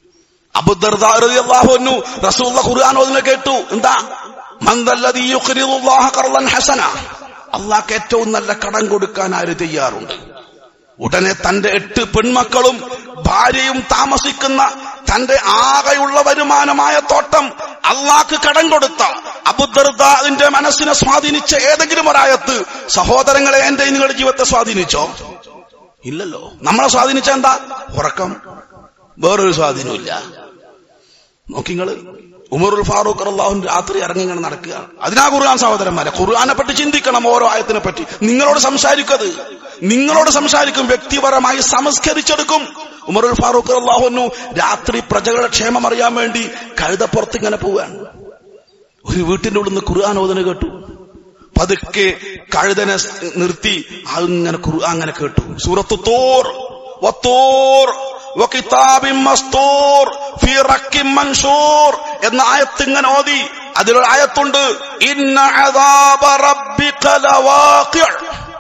അബുദർദാഹുന്നു റസൂള്ള ഖുർആൻ ഓതിനെ കേട്ടു എന്താ മന്ദല്ലദീ യുഖ്രിദുല്ലാഹ ഖർളൻ ഹസന അള്ളാഹ്ക്ക് ഏറ്റവും നല്ല കടം കൊടുക്കാൻ ആര് തയ്യാറുണ്ട് ഉടനെ തന്റെ എട്ട് പെൺമക്കളും ഭാര്യയും താമസിക്കുന്ന തന്റെ ആകെയുള്ള വരുമാനമായ തോട്ടം അള്ളാഹ്ക്ക് കടം കൊടുത്ത അബുദർദാന്റെ മനസ്സിനെ സ്വാധീനിച്ച ഏതെങ്കിലും ഒരായത്ത് സഹോദരങ്ങളെ എന്റെ നിങ്ങളുടെ ജീവിതത്തെ സ്വാധീനിച്ചോ ഇല്ലല്ലോ നമ്മളെ സ്വാധീനിച്ച എന്താ ഉറക്കം വേറൊരു സ്വാധീനമില്ല നോക്കിങ്ങള് ഉമറുൽ ഫാറൂഖ് അള്ളാഹുൻ രാത്രി ഇറങ്ങി ഇങ്ങനെ നടക്കുകയാണ് അതിനാ ഖുർആൻ സഹോദരന്മാരെ ഖുർആനെ പറ്റി ചിന്തിക്കണം ഓരോ ആയത്തിനെ പറ്റി നിങ്ങളോട് സംസാരിക്കത് നിങ്ങളോട് സംസാരിക്കും വ്യക്തിപരമായി സംസ്കരിച്ചെടുക്കും ഉമറുൽ ഫാറൂഖ് അള്ളാഹുനു രാത്രി പ്രജകളുടെ ക്ഷേമം അറിയാൻ വേണ്ടി കഴുതപ്പുറത്ത് ഇങ്ങനെ പോവുകയാണ് ഒരു വീട്ടിന്റെ ഉള്ളിൽ നിന്ന് ഖുർആൻ ഓതന കേട്ടു പതുക്കെ കഴുതനെ സ് നിർത്തി അങ്ങനെ ഖുർആൻ അങ്ങനെ കേട്ടു സൂറത്ത് തോർ വത്തോർ വകിതാബിൻ മസ്തൂർ ഫീ റക്കിൻ മൻഷൂർ എന്ന ആയത്ത് ഇങ്ങനെ ഓതി അതിലൊരു ആയത്തുണ്ട് ഇന്ന അദാബ റബ്ബിക ലവാഖിഅ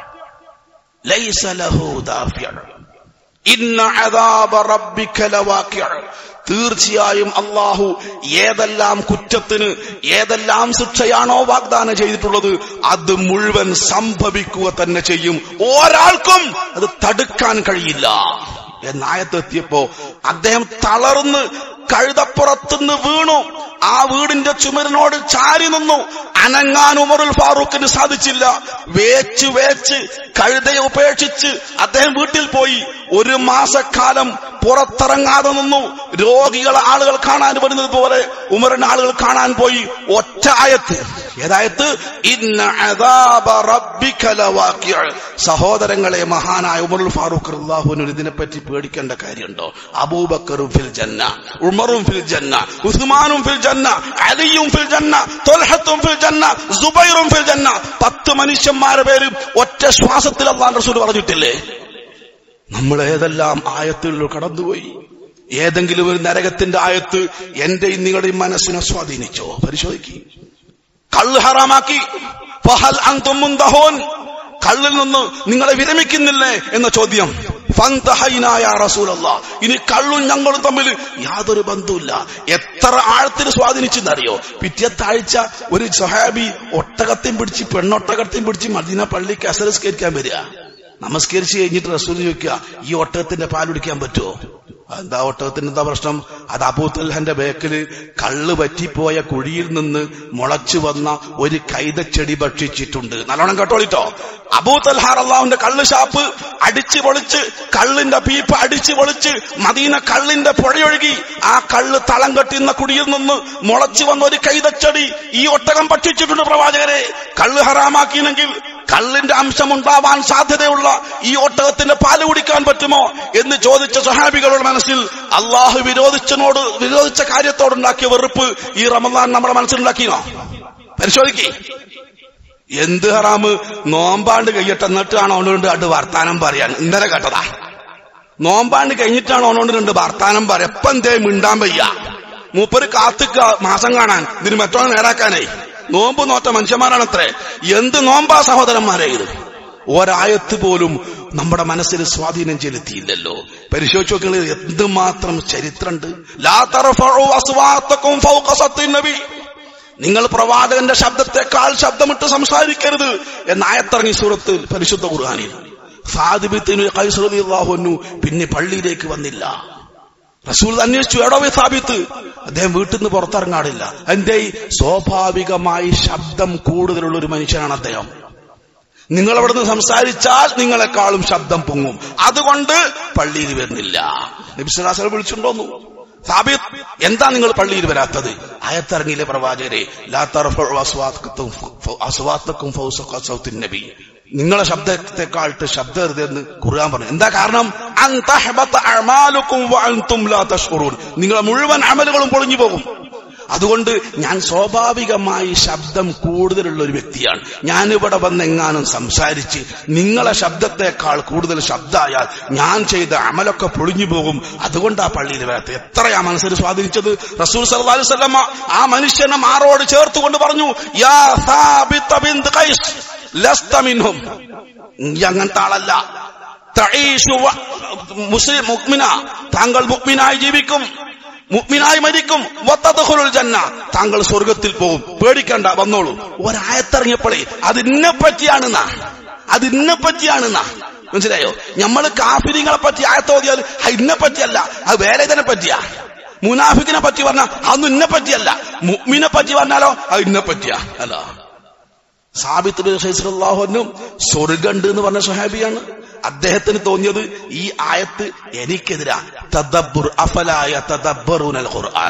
ലൈസ ലഹു ദാഫിഅ ഇന്ന അദാബ റബ്ബിക ലവാഖിഅ തീർച്ചയായും അള്ളാഹു ഏതെല്ലാം കുറ്റത്തിന് ഏതെല്ലാം ശിക്ഷയാണോ വാഗ്ദാനം ചെയ്തിട്ടുള്ളത് അത് മുഴുവൻ സംഭവിക്കുക തന്നെ ചെയ്യും ഒരാൾക്കും അത് തടുക്കാൻ കഴിയില്ല എന്നായത്തെത്തിയപ്പോ അദ്ദേഹം തളർന്ന് കഴുതപ്പുറത്തുനിന്ന് വീണു ആ വീടിന്റെ ചുമരിനോട് ചാരി നിന്നു അനങ്ങാൻ ഉമറുൽ ഫാറൂഖിന് സാധിച്ചില്ല വേച്ച് വേച്ച് കഴുതയെ ഉപേക്ഷിച്ച് അദ്ദേഹം വീട്ടിൽ പോയി ഒരു മാസക്കാലം പുറത്തിറങ്ങാതെ നിന്നു രോഗികളെ ആളുകൾ കാണാൻ വരുന്നത് പോലെ ഉമറിന്റെ ആളുകൾ കാണാൻ പോയി ഒറ്റ ആയത്ത് ഏതായത്ത് ഇന്ന അദാബ റബ്ബിക ലവാഖിഅ. സഹോദരങ്ങളെ മഹാനായ ഉമറുൽ ഫാറൂഖ് അള്ളാഹുവിന് ഇതിനെപ്പറ്റി പേടിക്കേണ്ട കാര്യമുണ്ടോ അബൂബക്കറും ഫിൽ ജന്ന ഉമറും ഫിൽ ജന്ന ഉസ്മാനും ഫിൽ ജന്ന അലിയും ഫിൽ ജന്ന തൊൽഹത്തും ഫിൽ ജന്ന സുബൈറും ഫിൽ ജന്ന പത്ത് മനുഷ്യന്മാരെ പേര് ഒറ്റ ശ്വാസത്തിൽ അള്ളാൻ റസൂൽ പറഞ്ഞിട്ടില്ലേ നമ്മൾ ഏതെല്ലാം ആയത്തുകളിൽ കടന്നുപോയി ഏതെങ്കിലും ഒരു നരകത്തിന്റെ ആയത്ത് എന്റെയും നിങ്ങളുടെയും മനസ്സിനെ സ്വാധീനിച്ചോ പരിശോധിക്കുക കള്ള് ഹറാമാക്കി ഫഹൽ അൻതും മുന്തഹോൻ കള്ളിൽ നിന്ന് നിങ്ങളെ വിരമിക്കുന്നില്ലേ എന്ന ചോദ്യം ഫന്തഹൈനായ റസൂലല്ല ഇനി കള്ളും ഞങ്ങളും തമ്മിൽ യാതൊരു ബന്ധവുമില്ല എത്ര ആഴത്തിന് സ്വാധീനിച്ചെന്നറിയോ പിറ്റേത്തെ ആഴ്ച ഒരു സഹാബി ഒട്ടകത്തെയും പിടിച്ച് പെണ്ണൊട്ടകത്തെയും പിടിച്ച് മദീന പള്ളിക്ക് അസരസ്കരിക്കാൻ വരിക നമസ്കരിച്ച് കഴിഞ്ഞിട്ട് റസൂൽ ചോദിക്കുക ഈ ഒട്ടകത്തിന്റെ പാൽ കുടിക്കാൻ പറ്റുമോ എന്താ ഒട്ടകത്തിന് എന്താ പ്രശ്നം അത് അബൂത്തൽഹന്റെ ബേക്കില് കള്ള് പറ്റിപ്പോയ കുഴിയിൽ നിന്ന് മുളച്ചു വന്ന ഒരു കൈതച്ചെടി ഭക്ഷിച്ചിട്ടുണ്ട് നല്ലോണം കേട്ടോളിട്ടോ അബൂത്തൽഹാർ അള്ളാഹുന്റെ കള്ള് ഷാപ്പ് അടിച്ചു പൊളിച്ച് കള്ളിന്റെ പീപ്പ് അടിച്ചു പൊളിച്ച് മദീന കള്ളിന്റെ പുഴയൊഴുകി ആ കള്ള് തളം കെട്ടുന്ന കുടിയിൽ നിന്ന് മുളച്ചു വന്ന ഒരു കൈതച്ചെടി ഈ ഒട്ടകം ഭക്ഷിച്ചിട്ടുണ്ട് പ്രവാചകരെ കള്ള് ഹറാമാക്കിയെങ്കിൽ കള്ളിന്റെ അംശമുണ്ടാവാൻ സാധ്യതയുള്ള ഈ ഒട്ടകത്തിന്റെ പാല് കുടിക്കാൻ പറ്റുമോ എന്ന് ചോദിച്ച സഹാബികളുടെ മനസ്സിൽ അള്ളാഹു വിരോധിച്ചനോട് വിരോധിച്ച കാര്യത്തോടുണ്ടാക്കിയ വെറുപ്പ് ഈ റമദാൻ നമ്മുടെ മനസ്സിലുണ്ടാക്കിയോ പരിശോധിക്കേ എന്ത് ഹറാമ് നോമ്പാണ്ട് കഴിയട്ടെ എന്നിട്ടാണ് അവനോട് രണ്ട് വർത്താനം പറയാൻ ഇന്നലെ കേട്ടതാ നോമ്പാണ്ട് കഴിഞ്ഞിട്ടാണ് അവനോട് രണ്ട് വർത്താനം പറയാം എപ്പം എന്തേ മിണ്ടാൻ വയ്യ മൂപ്പര് കാത്തുക്ക മാസം കാണാൻ ഇതിന് മറ്റോ നേരാക്കാനായി നോമ്പ് നോറ്റ മനുഷ്യന്മാരാണത്രേ എന്ത് നോമ്പാ സഹോദരന്മാരെ ഇത് ഒരായത്ത് പോലും നമ്മുടെ മനസ്സിൽ സ്വാധീനം ചെലുത്തിയില്ലല്ലോ പരിശോധിച്ച് നോക്കുന്നത് എന്തുമാത്രം ചരിത്രമുണ്ട് ലാ തർഫഉ അസ്വാത്തക്കും ഫൗഖ സത്തിൻ നബി നിങ്ങൾ പ്രവാചകന്റെ ശബ്ദത്തെക്കാൾ ശബ്ദമിട്ട് സംസാരിക്കരുത് എന്ന ആയത്തിറങ്ങി സൂറത്ത് പരിശുദ്ധ ഖുർആാനിൽ സാദിബിത്തിന് കൈസുറിയാഹുന്നു പിന്നെ പള്ളിയിലേക്ക് വന്നില്ല റസൂൽ അന്വേഷിച്ചു എടോ സാബിത്ത് അദ്ദേഹം വീട്ടിൽ നിന്ന് പുറത്തിറങ്ങാടില്ല എന്റെ സ്വാഭാവികമായി ശബ്ദം കൂടുതലുള്ള ഒരു മനുഷ്യനാണ് അദ്ദേഹം നിങ്ങൾ അവിടുന്ന് സംസാരിച്ചാൽ നിങ്ങളെക്കാളും ശബ്ദം പൊങ്ങും അതുകൊണ്ട് പള്ളിയിൽ വരുന്നില്ല നബിസ്വലാസനെ വിളിച്ചുണ്ടോന്നു സാബിത്ത് എന്താ നിങ്ങൾ പള്ളിയിൽ വരാത്തത് ആയത്തിറങ്ങിയിലെ പ്രവാചകരെ അസ്വാത്തക്കും നബി നിങ്ങളെ ശബ്ദത്തെക്കാൾട്ട് ശബ്ദരുതെന്ന് ഖുർആൻ പറഞ്ഞു എന്താ കാരണം നിങ്ങളെ മുഴുവൻ അമലുകളും പൊളിഞ്ഞു പോകും അതുകൊണ്ട് ഞാൻ സ്വാഭാവികമായി ശബ്ദം കൂടുതലുള്ള ഒരു വ്യക്തിയാണ് ഞാനിവിടെ വന്നെങ്ങാനും സംസാരിച്ച് നിങ്ങളെ ശബ്ദത്തെക്കാൾ കൂടുതൽ ശബ്ദമായാൽ ഞാൻ ചെയ്ത അമലൊക്കെ പൊളിഞ്ഞു പോകും അതുകൊണ്ട് ആ പള്ളിയിൽ വരാത്ത എത്രയാ മനസ്സിൽ സ്വാധീനിച്ചത് റസൂൽ സല്ലല്ലാഹു അലൈഹി വസല്ലമ ആ മനുഷ്യനെ മാറോട് ചേർത്തുകൊണ്ട് പറഞ്ഞു യാ സാബിത്ത് ബിന്ത് ഖൈസ് ലസ്ത മിൻഹും നീ അങ്ങനത്തെ ആളല്ല തഈശു വ- മുസ്ലിം മുഅ്മിന താങ്കൾ മുഅ്മിനായി ജീവിക്കും മുഅ്മിനായി മരിക്കും വത്തദ്ഖുലുൽ ജന്ന താങ്കൾ സ്വർഗത്തിൽ പോകും പേടിക്കണ്ട വന്നോളൂ ഒരായത്തിറങ്ങിയപ്പോഴേ അത് ഇന്നെ പറ്റിയാണെന്നാ അത് ഇന്നെ പറ്റിയാണെന്നാ മനസ്സിലായോ നമ്മള് കാഫിരിങ്ങളെ പറ്റി ആയത്തോതിയാൽ അത് ഇന്നെ പറ്റിയല്ല അത് വേറെ ഇതിനെ പറ്റിയാ മുനാഫിക്കിനെ പറ്റി പറഞ്ഞാൽ അതൊന്നും ഇന്നെ പറ്റിയല്ല മുഅ്മിനെ പറ്റി പറഞ്ഞാലോ അത് ഇന്നെ പറ്റിയാ അല്ല സാബിത്ത് ഷെയ്സ്ലാഹുനും സ്വർഗണ്ട് എന്ന് പറഞ്ഞ സഹാബിയാണ് അദ്ദേഹത്തിന് തോന്നിയത് ഈ ആയത്ത് എനിക്കെതിരാ തദബ്ബുർ അഫലായ തദബ്ബറൂനൽ ഖുർആൻ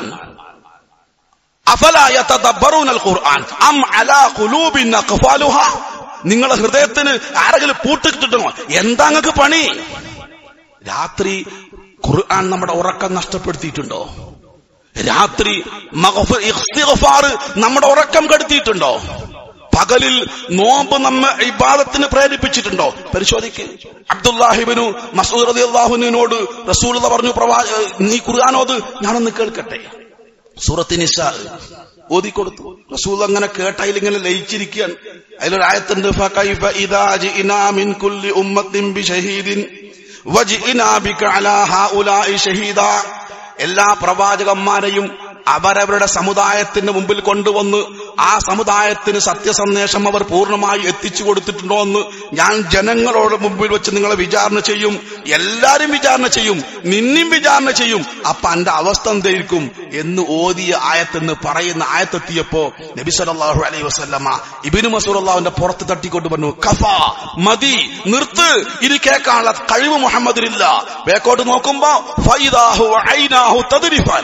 അഫലായ തദബ്ബറൂനൽ ഖുർആൻ അം അലാ ഖുലൂബിൻ അഖ്ഫാലുഹ നിങ്ങളെ ഹൃദയത്തിന് ആരെങ്കിലും പൂട്ടിക്കിട്ടുമോ എന്താ നിങ്ങൾക്ക് പണി രാത്രി ഖുർആൻ നമ്മുടെ ഉറക്കം നഷ്ടപ്പെടുത്തിയിട്ടുണ്ടോ രാത്രി മഗ്ഫി- ഇസ്തിഗ്ഫാർ നമ്മുടെ ഉറക്കം കെടുത്തിയിട്ടുണ്ടോ പകലിൽ നോമ്പ് നമ്മെ ഇബാദത്തിന് പ്രേരിപ്പിച്ചിട്ടുണ്ടോ പരിശോധിക്ക് അബ്ദുല്ലാഹിബിനു മസൂദ് റതി അള്ളാഹുവിനോട് റസൂൽ പറഞ്ഞു പ്രവാ നീ ഖുർആാനോത് ഞാനൊന്ന് കേൾക്കട്ടെ സൂറത്ത് നിസാ ഓതിക്കൊടുത്തു റസൂൽ അങ്ങനെ കേട്ടതിൽ ഇങ്ങനെ ലയിച്ചിരിക്കുകയാണ് അതിലൊരായത്തുണ്ട് ഫകൈഫ ഇദാ ജിഇനാ മിൻ കുല്ലി ഉമ്മത്തിൻ ബിശഹീദിൻ വജിഇനാ ബിക അലാ ഹൗലാഇ ഷഹീദാ എല്ലാ പ്രവാചകന്മാരെയും അവരവരുടെ സമുദായത്തിന് മുമ്പിൽ കൊണ്ടുവന്ന് ആ സമുദായത്തിന് സത്യസന്ദേശം അവർ പൂർണ്ണമായി എത്തിച്ചു കൊടുത്തിട്ടുണ്ടോ എന്ന് ഞാൻ ജനങ്ങളോട് മുമ്പിൽ വെച്ച് നിങ്ങളെ വിചാരണ ചെയ്യും എല്ലാരും വിചാരണ ചെയ്യും നിന്നും വിചാരണ ചെയ്യും അപ്പൊ എന്റെ അവസ്ഥ എന്തായിരിക്കും എന്ന് ഓതിയ ആയത്തെന്ന് പറയുന്ന ആയത്തെത്തിയപ്പോ നബി സല്ലല്ലാഹു അലൈഹി വസല്ലമ ഇബ്നു മസൂർ അള്ളാഹുവിന്റെ പുറത്ത് തട്ടിക്കൊണ്ട് പറഞ്ഞു കഫ മതി നിർത്ത് ഇനി കേൾക്കാനുള്ള കഴിവ് മുഹമ്മദിനില്ല ബേക്കോട്ട് നോക്കുമ്പോ ഫൈദാഹു ഐനാഹു തദ്രിഫാൻ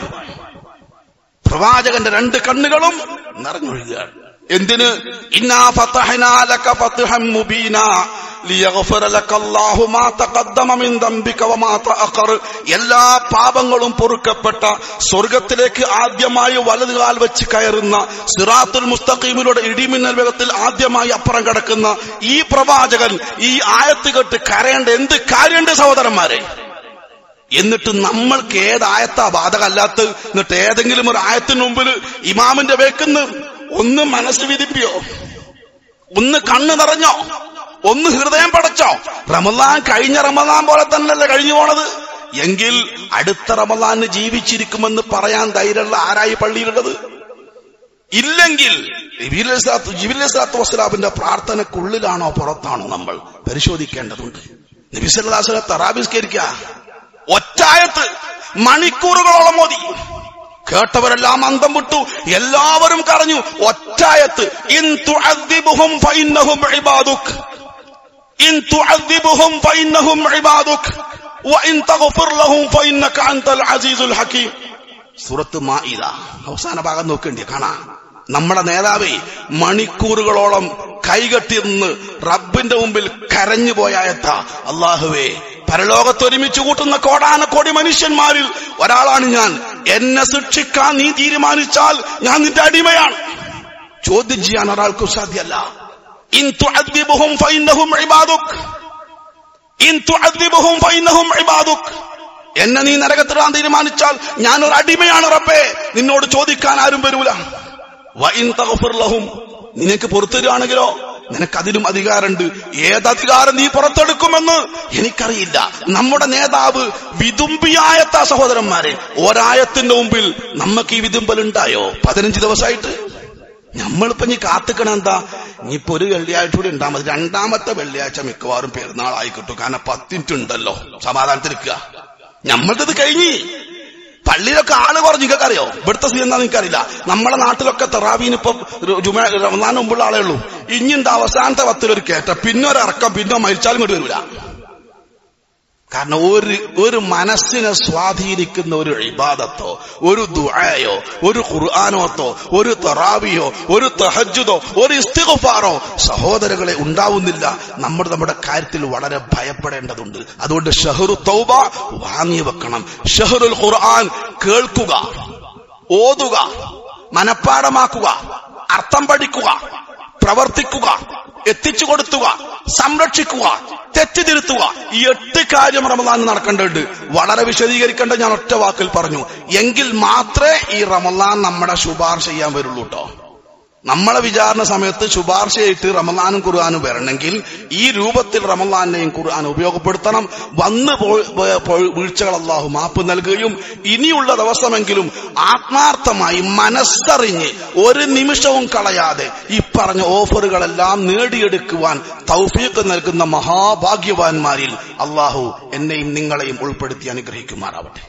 പ്രവാചകന്റെ രണ്ട് കണ്ണുകളും നിറഞ്ഞൊഴുകുകയാണ് എന്തിന് ഇന്നാ ഫതഹ്നാ ലക ഫത്ഹൻ മുബീനാ ലിയഗ്ഫിറ ലക അല്ലാഹു മാ തഖദ്ദമ മിൻ ദംബിക വമാ തഅഖർ എല്ലാ പാപങ്ങളും പൊറുക്കപ്പെട്ട സ്വർഗത്തിലേക്ക് ആദ്യമായി വലതുകാൽ വെച്ച് കയറുന്ന സിറാത്തുൽ മുസ്തഖീമിലൂടെ ഇടിമിന്നൽ വേഗത്തിൽ ആദ്യമായി അപ്പുറം കിടക്കുന്ന ഈ പ്രവാചകൻ ഈ ആയത്ത് കേട്ട് കരയേണ്ട എന്ത് കാര്യമുണ്ട് സഹോദരന്മാരെ എന്നിട്ട് നമ്മൾക്ക് ഏതായത്താ ബാധകല്ലാത്ത എന്നിട്ട് ഏതെങ്കിലും ഒരു ആയത്തിന് മുമ്പിൽ ഇമാമിന്റെ വേക്കുന്ന് ഒന്ന് മനസ്സ് വിരിപ്പിയോ ഒന്ന് കണ്ണ് നിറഞ്ഞോ ഒന്ന് ഹൃദയം പടച്ചോ റമദാൻ കഴിഞ്ഞ റമദാൻ പോലെ തന്നെയല്ലേ കഴിഞ്ഞു പോണത് എങ്കിൽ അടുത്ത റമദാന് ജീവിച്ചിരിക്കുമെന്ന് പറയാൻ ധൈര്യമുള്ള ആരായി പള്ളിയിലുള്ളത് ഇല്ലെങ്കിൽ ജിബിലിസ്ലാത്തു വസ്സലാമിന്റെ പ്രാർത്ഥനക്കുള്ളിലാണോ പുറത്താണോ നമ്മൾ പരിശോധിക്കേണ്ടതുണ്ട് നബിസ്വല്ലാസ്ല തറാബിസ്കരിക്ക ഒറ്റായത്ത് മണിക്കൂറുകളോളം മോദി കേട്ടവരെല്ലാം അന്തം വിട്ടു എല്ലാവരും കരഞ്ഞു ഒറ്റായത്ത് ഇൻ തുഅദ്ദിബുഹും ഫഇന്നഹും ഇബാദുക് ഇൻ തുഅദ്ദിബുഹും ഫഇന്നഹും ഇബാദുക് വഇൻ തഗ്ഫിർ ലഹും ഫഇന്നക അൻതൽ അസീസുൽ ഹകീം സൂറത്ത് മാഇദ അവസാന ഭാഗം നോക്കേണ്ടി കാണാം നമ്മുടെ നേതാവേ മണിക്കൂറുകളോളം കൈകെട്ടി നിന്ന് റബ്ബിന്റെ മുമ്പിൽ കരഞ്ഞു പോയായത്ത അള്ളാഹുവേ പരലോകത്ത് ഒരുമിച്ച് കൂട്ടുന്ന കോടാനക്കോടി മനുഷ്യന്മാരിൽ ഒരാളാണ് ഞാൻ എന്നെ ശിക്ഷിക്കാൻ നീ തീരുമാനിച്ചാൽ ഞാൻ നിന്റെ അടിമയാണ് ചോദ്യം ചെയ്യാൻ ഒരാൾക്കും സാധ്യമല്ല ഇൻ തുഅദ്ദിബുഹും ഫഇന്നഹും ഇബാദുക് ഇൻ തുഅദ്ദിബുഹും ഫഇന്നഹും ഇബാദുക് എന്നെ നീ നരകത്തിടാൻ തീരുമാനിച്ചാൽ ഞാൻ ഒരു അടിമയാണ് റബ്ബേ നിന്നോട് ചോദിക്കാൻ ആരും വരൂല വഇൻ തഗ്ഫിർ ലഹും നിനക്ക് പുറത്തുതരുവാണെങ്കിലോ നിനക്ക് അതിലും അധികാരമുണ്ട് ഏതധികാരം നീ പുറത്തെടുക്കുമെന്ന് എനിക്കറിയില്ല നമ്മുടെ നേതാവ് വിതുമ്പിയായത്ത സഹോദരന്മാരെ ഒരായത്തിന്റെ മുമ്പിൽ നമുക്ക് ഈ വിതുമ്പൽ ഉണ്ടായോ പതിനഞ്ച് ദിവസമായിട്ട് നമ്മളിപ്പോ ഇനി കാത്തുക്കണ എന്താ ഇനിയിപ്പോ ഒരു വെള്ളിയാഴ്ച കൂടി ഉണ്ടാ മതി രണ്ടാമത്തെ വെള്ളിയാഴ്ച മിക്കവാറും പെരുന്നാളായി കിട്ടും കാരണം പത്തിനുണ്ടല്ലോ സമാധാനത്തിരിക്കുക നമ്മൾക്കത് കഴിഞ്ഞ് പള്ളിയിലൊക്കെ ആള് കുറഞ്ഞു നിങ്ങൾക്ക് അറിയോ ഇവിടുത്തെ സ്ഥിതി എന്താ എനിക്കറിയില്ല നമ്മളെ നാട്ടിലൊക്കെ തെറാവീന് ഇപ്പം ജുമാ റമദാൻ മുമ്പുള്ള ആളേ ഉള്ളൂ ഇനിയുണ്ട് അവസാനത്തെ പത്തിലൊരു കേട്ട പിന്നെ ഒരിറക്കം പിന്നെ മരിച്ചാലും ഇങ്ങോട്ട് വരില്ല കാരണം ഒരു ഒരു മനസ്സിനെ സ്വാധീനിക്കുന്ന ഒരു ഇബാദത്തോ ഒരു ദുആയോ ഒരു ഖുർആാനോത്തോ ഒരു തറാവിയോ ഒരു തഹജുദോ ഒരു ഇസ്തിഗഫാറോ സഹോദരങ്ങളെ ഉണ്ടാവുന്നില്ല നമ്മുടെ നമ്മുടെ കാര്യത്തിൽ വളരെ ഭയപ്പെടേണ്ടതുണ്ട് അതുകൊണ്ട് ഷഹറു തൗബ വാങ്ങി വെക്കണം ഷഹറുൽ ഖുർആൻ കേൾക്കുക ഓതുക മനപ്പാടമാക്കുക അർത്ഥം പഠിക്കുക പ്രവർത്തിക്കുക എത്തിച്ചു കൊടുത്തുക സംരക്ഷിക്കുക തെറ്റിതിരുത്തുക ഈ എട്ട് കാര്യം റമദാൻ നടക്കേണ്ടതുണ്ട് വളരെ വിശദീകരിക്കേണ്ട ഞാൻ ഒറ്റ വാക്കിൽ പറഞ്ഞു എങ്കിൽ മാത്രമേ ഈ റമദാൻ നമ്മുടെ ശുപാർശ ചെയ്യാൻ വരുള്ളൂ കേട്ടോ നമ്മളെ വിചാരണ സമയത്ത് ശുപാർശയായിട്ട് റമദാനും ഖുർആാനും വരണമെങ്കിൽ ഈ രൂപത്തിൽ റമദാനെയും ഖുർആൻ ഉപയോഗപ്പെടുത്തണം വന്ന് വീഴ്ചകൾ അള്ളാഹു മാപ്പ് നൽകുകയും ഇനിയുള്ള ദിവസമെങ്കിലും ആത്മാർത്ഥമായി മനസ്സറിഞ്ഞ് ഒരു നിമിഷവും കളയാതെ ഈ പറഞ്ഞ ഓഫറുകളെല്ലാം നേടിയെടുക്കുവാൻ തൗഫീഖ് നൽകുന്ന മഹാഭാഗ്യവാന്മാരിൽ അള്ളാഹു എന്നെയും നിങ്ങളെയും ഉൾപ്പെടുത്തി അനുഗ്രഹിക്കുമാറാവട്ടെ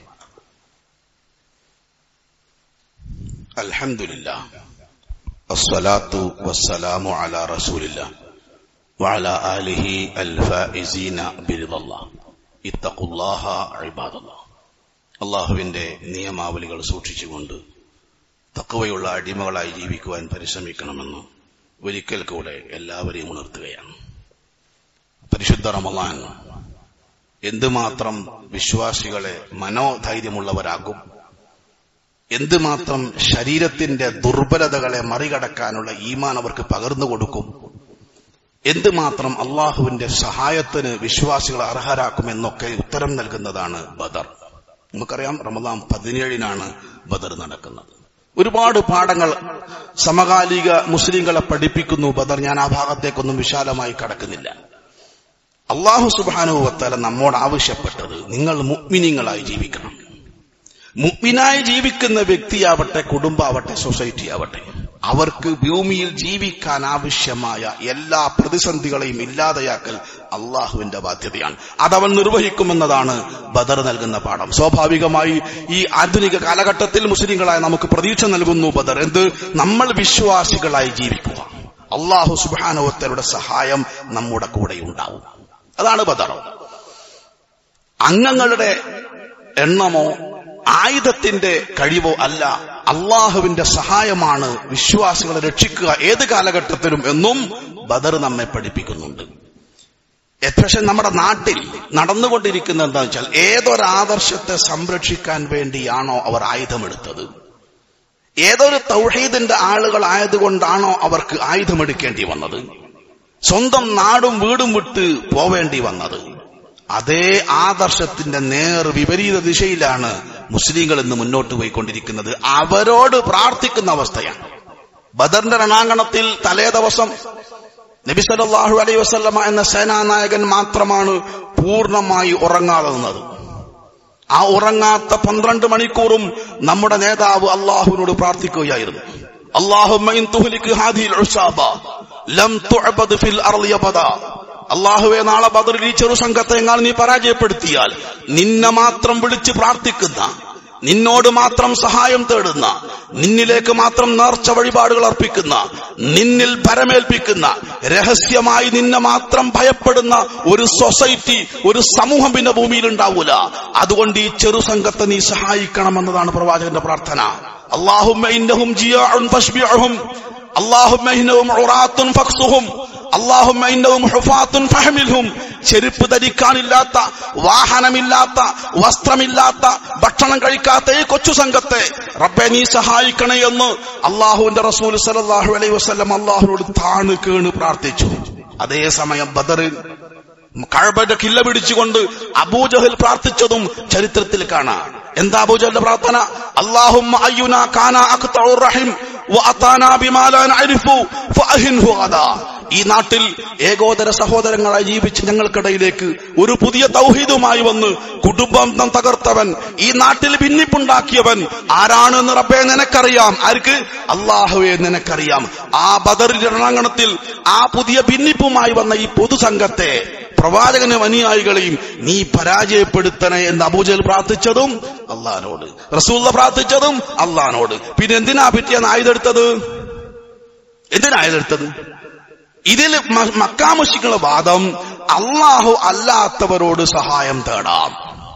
അൽഹംദുലില്ലാ الصلاة والسلام على رسول الله وعلى آله الفائزين برضا الله اتقوا الله عباد الله അള്ളാഹുവിന്റെ നിയമാവലികൾ സൂക്ഷിച്ചുകൊണ്ട് തക്കവയുള്ള അടിമകളായി ജീവിക്കുവാൻ പരിശ്രമിക്കണമെന്ന് ഒരിക്കൽ കൂടെ എല്ലാവരെയും ഉണർത്തുകയാണ് പരിശുദ്ധ റമലാൻ എന്തുമാത്രം വിശ്വാസികളെ മനോധൈര്യമുള്ളവരാകും എന്തുമാത്രം ശരീരത്തിന്റെ ദുർബലതകളെ മറികടക്കാനുള്ള ഈമാൻ അവർക്ക് പകർന്നു കൊടുക്കും എന്തുമാത്രം അള്ളാഹുവിന്റെ സഹായത്തിന് വിശ്വാസികളെ അർഹരാക്കുമെന്നൊക്കെ ഉത്തരം നൽകുന്നതാണ് ബദർ നമുക്കറിയാം റമദാൻ പതിനേഴിനാണ് ബദർ നടക്കുന്നത് ഒരുപാട് പാഠങ്ങൾ സമകാലിക മുസ്ലിങ്ങളെ പഠിപ്പിക്കുന്നു ബദർ ഞാൻ ആ ഭാഗത്തേക്കൊന്നും വിശാലമായി കടക്കുന്നില്ല അള്ളാഹു സുബാനുവത്തല നമ്മോട് ആവശ്യപ്പെട്ടത് നിങ്ങൾ മുഗ്മിനിങ്ങളായി ജീവിക്കണം മുഗ്മിനായി ജീവിക്കുന്ന വ്യക്തിയാവട്ടെ കുടുംബാവട്ടെ സൊസൈറ്റി ആവട്ടെ അവർക്ക് ഭൂമിയിൽ ജീവിക്കാൻ ആവശ്യമായ എല്ലാ പ്രതിസന്ധികളെയും ഇല്ലാതെയാക്കൽ അള്ളാഹുവിന്റെ ബാധ്യതയാണ് അതവൻ നിർവഹിക്കുമെന്നതാണ് ബദർ നൽകുന്ന പാഠം സ്വാഭാവികമായി ഈ ആധുനിക കാലഘട്ടത്തിൽ മുസ്ലിങ്ങളായ നമുക്ക് പ്രതീക്ഷ നൽകുന്നു ബദർ എന്ത് നമ്മൾ വിശ്വാസികളായി ജീവിക്കുക അള്ളാഹു സുബാനോത്തരുടെ സഹായം നമ്മുടെ കൂടെ ഉണ്ടാവും അതാണ് ബദർ അംഗങ്ങളുടെ എണ്ണമോ ആയുധത്തിന്റെ കഴിവോ അല്ല അള്ളാഹുവിന്റെ സഹായമാണ് വിശ്വാസികളെ രക്ഷിക്കുക ഏത് കാലഘട്ടത്തിലും എന്നും ബദർ നമ്മെ പഠിപ്പിക്കുന്നുണ്ട് പക്ഷെ നമ്മുടെ നാട്ടിൽ നടന്നുകൊണ്ടിരിക്കുന്ന എന്താ വെച്ചാൽ ഏതൊരാദർശത്തെ സംരക്ഷിക്കാൻ വേണ്ടിയാണോ അവർ ആയുധമെടുത്തത് ഏതൊരു തൗഹീദിന്റെ ആളുകൾ ആയതുകൊണ്ടാണോ അവർക്ക് ആയുധമെടുക്കേണ്ടി വന്നത് സ്വന്തം നാടും വീടും വിട്ട് പോവേണ്ടി വന്നത് അതേ ആദർശത്തിന്റെ നേർ വിപരീത ദിശയിലാണ് മുസ്ലിങ്ങൾ ഇന്ന് മുന്നോട്ട് പോയിക്കൊണ്ടിരിക്കുന്നത് അവരോട് പ്രാർത്ഥിക്കുന്ന അവസ്ഥയാണ് ബദറിന്റെ രണാങ്കണത്തിൽ തലേ ദിവസം നബി സല്ലല്ലാഹു അലൈഹി വസല്ലമ എന്ന സേനാനായകൻ മാത്രമാണ് പൂർണ്ണമായി ഉറങ്ങാതെ നിന്നത് ആ ഉറങ്ങാത്ത പന്ത്രണ്ട് മണിക്കൂറും നമ്മുടെ നേതാവ് അള്ളാഹുവിനോട് പ്രാർത്ഥിക്കുകയായിരുന്നു അള്ളാഹുമ്മ ഇൻ തുഹ്ലിക് ഹാദിഹിൽ ഉസാബ ലം തുഅബദ് ഫിൽ അർളി അബദ അള്ളാഹുവെ നാളെ ബദറിൽ ഈ ചെറു സംഘത്തെ എങ്ങാനും നീ പരാജയപ്പെടുത്തിയാൽ നിന്നെ മാത്രം വിളിച്ച് പ്രാർത്ഥിക്കുന്ന നിന്നോട് മാത്രം സഹായം തേടുന്ന നിന്നിലേക്ക് മാത്രം നേർച്ച വഴിപാടുകൾ അർപ്പിക്കുന്ന നിന്നിൽ പരമേൽപ്പിക്കുന്ന രഹസ്യമായി നിന്നെ മാത്രം ഭയപ്പെടുന്ന ഒരു സൊസൈറ്റി ഒരു സമൂഹം പിന്നെ ഭൂമിയിൽ ഉണ്ടാവൂല അതുകൊണ്ട് ഈ ചെറു സംഘത്തെ നീ സഹായിക്കണമെന്നതാണ് പ്രവാചകന്റെ പ്രാർത്ഥന അള്ളാഹുമ്മ ഇന്നഹും ജിയാഉൻ ഫശ്ബിഅഹും അള്ളാഹുമ്മ ഇന്നഹും ഉറാത്തുൻ ഫക്സുഹും അള്ളാഹുമ്മ ഇന്നഹും ഹുഫാത്തുൻ ഫഹമിൽഹും ചെരുപ്പ് ധരിക്കാനില്ലാത്ത വാഹനമില്ലാത്ത വസ്ത്രമില്ലാത്ത ഭക്ഷണം കഴിക്കാത്ത ഈ കൊച്ചു സംഘത്തെ റബ്ബെ നീ സഹായിക്കണേ എന്ന് അള്ളാഹുവിന്റെ റസൂൽ സലല്ലാഹു അലൈഹി വസ്ലം അള്ളാഹുനോട് താണു കേണ് പ്രാർത്ഥിച്ചു അതേസമയം ബദറിൽ കഴബയുടെ കില്ല പിടിച്ചുകൊണ്ട് അബൂജഹൽ പ്രാർത്ഥിച്ചതും ചരിത്രത്തിൽ കാണാം എന്താ അബൂജഹലിന്റെ പ്രാർത്ഥന അള്ളാഹും അയ്യുന കാന അഖ്തഉർ റഹിം വഅതാനാ ബിമാ ലാ നഅരിഫു ഫഅഹിൻഹു ഗദാ ഈ നാട്ടിൽ ഏകോദര സഹോദരങ്ങളായി ജീവിച്ച് ഞങ്ങൾക്കിടയിലേക്ക് ഒരു പുതിയ തൗഹീദുമായി വന്ന് കുടുംബം തകർത്തവൻ ഈ നാട്ടിൽ ഭിന്നിപ്പുണ്ടാക്കിയവൻ ആരാണെന്ന് റബ്ബെ നിനക്കറിയാം ആർക്ക് അള്ളാഹുവെ നിനക്കറിയാം ആ ബദർ രണാങ്കണത്തിൽ ആ പുതിയ ഭിന്നിപ്പുമായി വന്ന ഈ പൊതുസംഘത്തെ പ്രവാചകനും അനുയായികളെയും നീ പരാജയപ്പെടുത്തണേ എന്ന് അബൂജൽ പ്രാർത്ഥിച്ചതും അള്ളഹാനോട് റസൂള്ള പ്രാർത്ഥിച്ചതും അള്ളഹാനോട് പിന്നെ എന്തിനാ പിറ്റിയെന്ന് ആയുധെടുത്തത് എന്തിനാ ആയുധെടുത്തത് ഇതിൽ മക്കാമുഷിക്കുള്ള വാദം അള്ളാഹു അല്ലാത്തവരോട് സഹായം തേടാം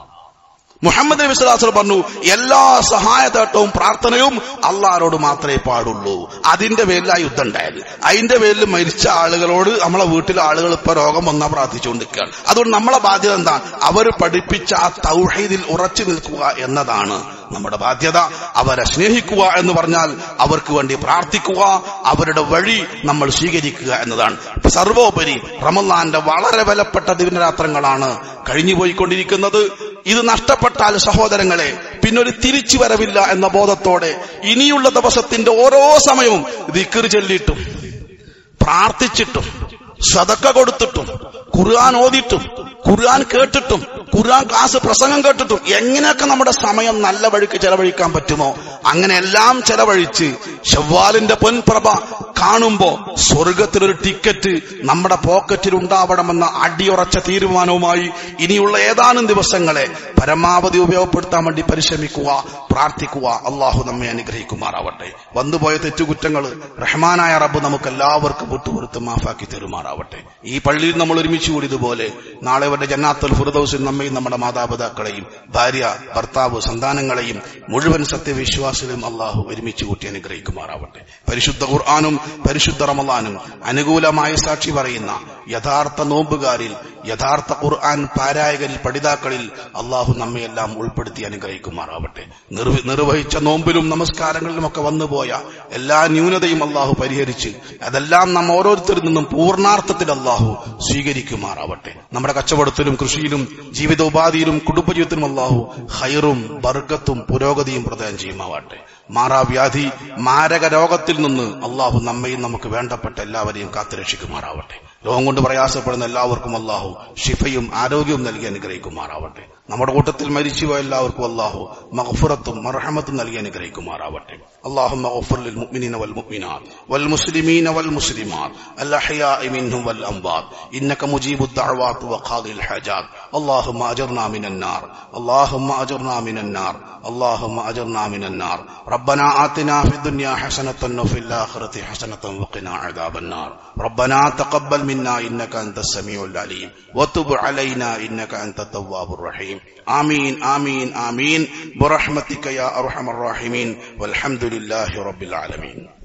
മുഹമ്മദ് നബി സ്വലാസ്ലം പറഞ്ഞു എല്ലാ സഹായ തേട്ടവും പ്രാർത്ഥനയും അള്ളാഹിനോട് മാത്രമേ പാടുള്ളൂ അതിന്റെ പേരിൽ ആ യുദ്ധം ഉണ്ടായത് അതിന്റെ പേരിൽ മരിച്ച ആളുകളോട് നമ്മളെ വീട്ടിലെ ആളുകൾ ഇപ്പൊ രോഗം വന്നാൽ പ്രാർത്ഥിച്ചുകൊണ്ടിരിക്കുകയാണ് അതുകൊണ്ട് നമ്മളെ ബാധ്യത എന്താ അവർ പഠിപ്പിച്ച ആ തൗഹീദിൽ ഉറച്ചു നിൽക്കുക എന്നതാണ് നമ്മുടെ ബാധ്യത അവരെ സ്നേഹിക്കുക എന്ന് പറഞ്ഞാൽ അവർക്ക് വേണ്ടി പ്രാർത്ഥിക്കുക അവരുടെ വഴി നമ്മൾ സ്വീകരിക്കുക എന്നതാണ് സർവോപരി റമല്ലാന്റെ വളരെ വിലപ്പെട്ട ദിനരാത്രങ്ങളാണ് കഴിഞ്ഞുപോയിക്കൊണ്ടിരിക്കുന്നത് ഇത് നഷ്ടപ്പെട്ടാൽ സഹോദരങ്ങളെ പിന്നൊരു തിരിച്ചു വരവില്ല എന്ന ബോധത്തോടെ ഇനിയുള്ള ദിവസത്തിന്റെ ഓരോ സമയവും ദിക്കർ ചൊല്ലിയിട്ടും പ്രാർത്ഥിച്ചിട്ടും സ്വതക്ക കൊടുത്തിട്ടും ഖുർആൻ ഓതിയിട്ടും ഖുർആൻ കേട്ടിട്ടും ഖുർആൻ ക്ലാസ് പ്രസംഗം കേട്ടിട്ടും എങ്ങനെയൊക്കെ നമ്മുടെ സമയം നല്ല വഴിക്ക് ചെലവഴിക്കാൻ പറ്റുമോ അങ്ങനെ എല്ലാം ചെലവഴിച്ച് ഷവ്വാലിന്റെ പൊൻപ്രഭ കാണുമ്പോ സ്വർഗത്തിലൊരു ടിക്കറ്റ് നമ്മുടെ പോക്കറ്റിൽ ഉണ്ടാവണമെന്ന അടിയുറച്ച തീരുമാനവുമായി ഇനിയുള്ള ഏതാനും ദിവസങ്ങളെ പരമാവധി ഉപയോഗപ്പെടുത്താൻ വേണ്ടി പരിശ്രമിക്കുക പ്രാർത്ഥിക്കുക അള്ളാഹു നമ്മെ അനുഗ്രഹിക്കുമാറാവട്ടെ വന്നുപോയ തെറ്റുകുറ്റങ്ങൾ റഹ്മാനായ റബ്ബ് നമുക്ക് എല്ലാവർക്കും വിട്ടുപുറത്ത് മാഫാക്കി തരുമാറാവട്ടെ ഈ പള്ളിയിൽ നമ്മൾ ഒരുമിച്ച് കൂടിയതുപോലെ നാളെ അവരുടെ ജന്നാത്തുൽ ഫുർദൌസിൽ നമ്മയും നമ്മുടെ മാതാപിതാക്കളെയും ഭാര്യ ഭർത്താവ് സന്താനങ്ങളെയും മുഴുവൻ സത്യവിശ്വാസികളും അള്ളാഹു ഒരുമിച്ച് കൂട്ടി അനുഗ്രഹിക്കുമാറാവട്ടെ പരിശുദ്ധ ഖുർആാനും പരിശുദ്ധ റമലാനും അനുകൂലമായ സാക്ഷി പറയുന്ന യഥാർത്ഥ നോമ്പുകാരിൽ യഥാർത്ഥ ഖുർആൻ പാരായകരിൽ പഠിതാക്കളിൽ അള്ളാഹു നമ്മയെല്ലാം ഉൾപ്പെടുത്തി അനുഗ്രഹിക്കുമാറാവട്ടെ നിർവഹിച്ച നോമ്പിലും നമസ്കാരങ്ങളിലുമൊക്കെ വന്നുപോയ എല്ലാ ന്യൂനതയും അള്ളാഹു പരിഹരിച്ച് അതെല്ലാം നാം ഓരോരുത്തരിൽ നിന്നും പൂർണ്ണാർത്ഥത്തിൽ അള്ളാഹു സ്വീകരിക്കുമാറാവട്ടെ നമ്മുടെ കച്ചവടത്തിലും കൃഷിയിലും ജീവിതോപാധിയിലും കുടുംബജീവിതത്തിലും അള്ളാഹു ഹൈറും ബർക്കത്തും പുരോഗതിയും പ്രദാനം ചെയ്യുമാവട്ടെ മാറാവ്യാധി മാരക രോഗത്തിൽ നിന്ന് അള്ളാഹു നമ്മയും നമുക്ക് വേണ്ടപ്പെട്ട എല്ലാവരെയും കാത്തുരക്ഷിക്കുമാറാവട്ടെ രോഗം കൊണ്ട് പ്രയാസപ്പെടുന്ന എല്ലാവർക്കും അള്ളാഹു ഷിഫയും ആരോഗ്യവും നൽകി അനുഗ്രഹിക്കുമാറാവട്ടെ നമ്മുടെ കൂട്ടത്തിൽ മരിച്ചുപോയ എല്ലാവർക്കും അള്ളാഹു മഹഫുറത്തും മർഹമത്തും നൽകി അനുഗ്രഹിക്കുമാറാവട്ടെ اللهم اغفر للمؤمنين والمؤمنات والمسلمين والمسلمات الأحياء منهم والأموات إنك مجيب الدعوات وقاضي الحاجات اللهم أجرنا من النار اللهم أجرنا من النار اللهم أجرنا من النار ربنا آتنا في الدنيا حسنة وفي الآخرة حسنة وقنا عذاب النار ربنا تقبل منا إنك أنت السميع العليم وتب علينا إنك أنت التواب الرحيم آمين آمين آمين برحمتك يا أرحم الراحمين والحمد لله رب العالمين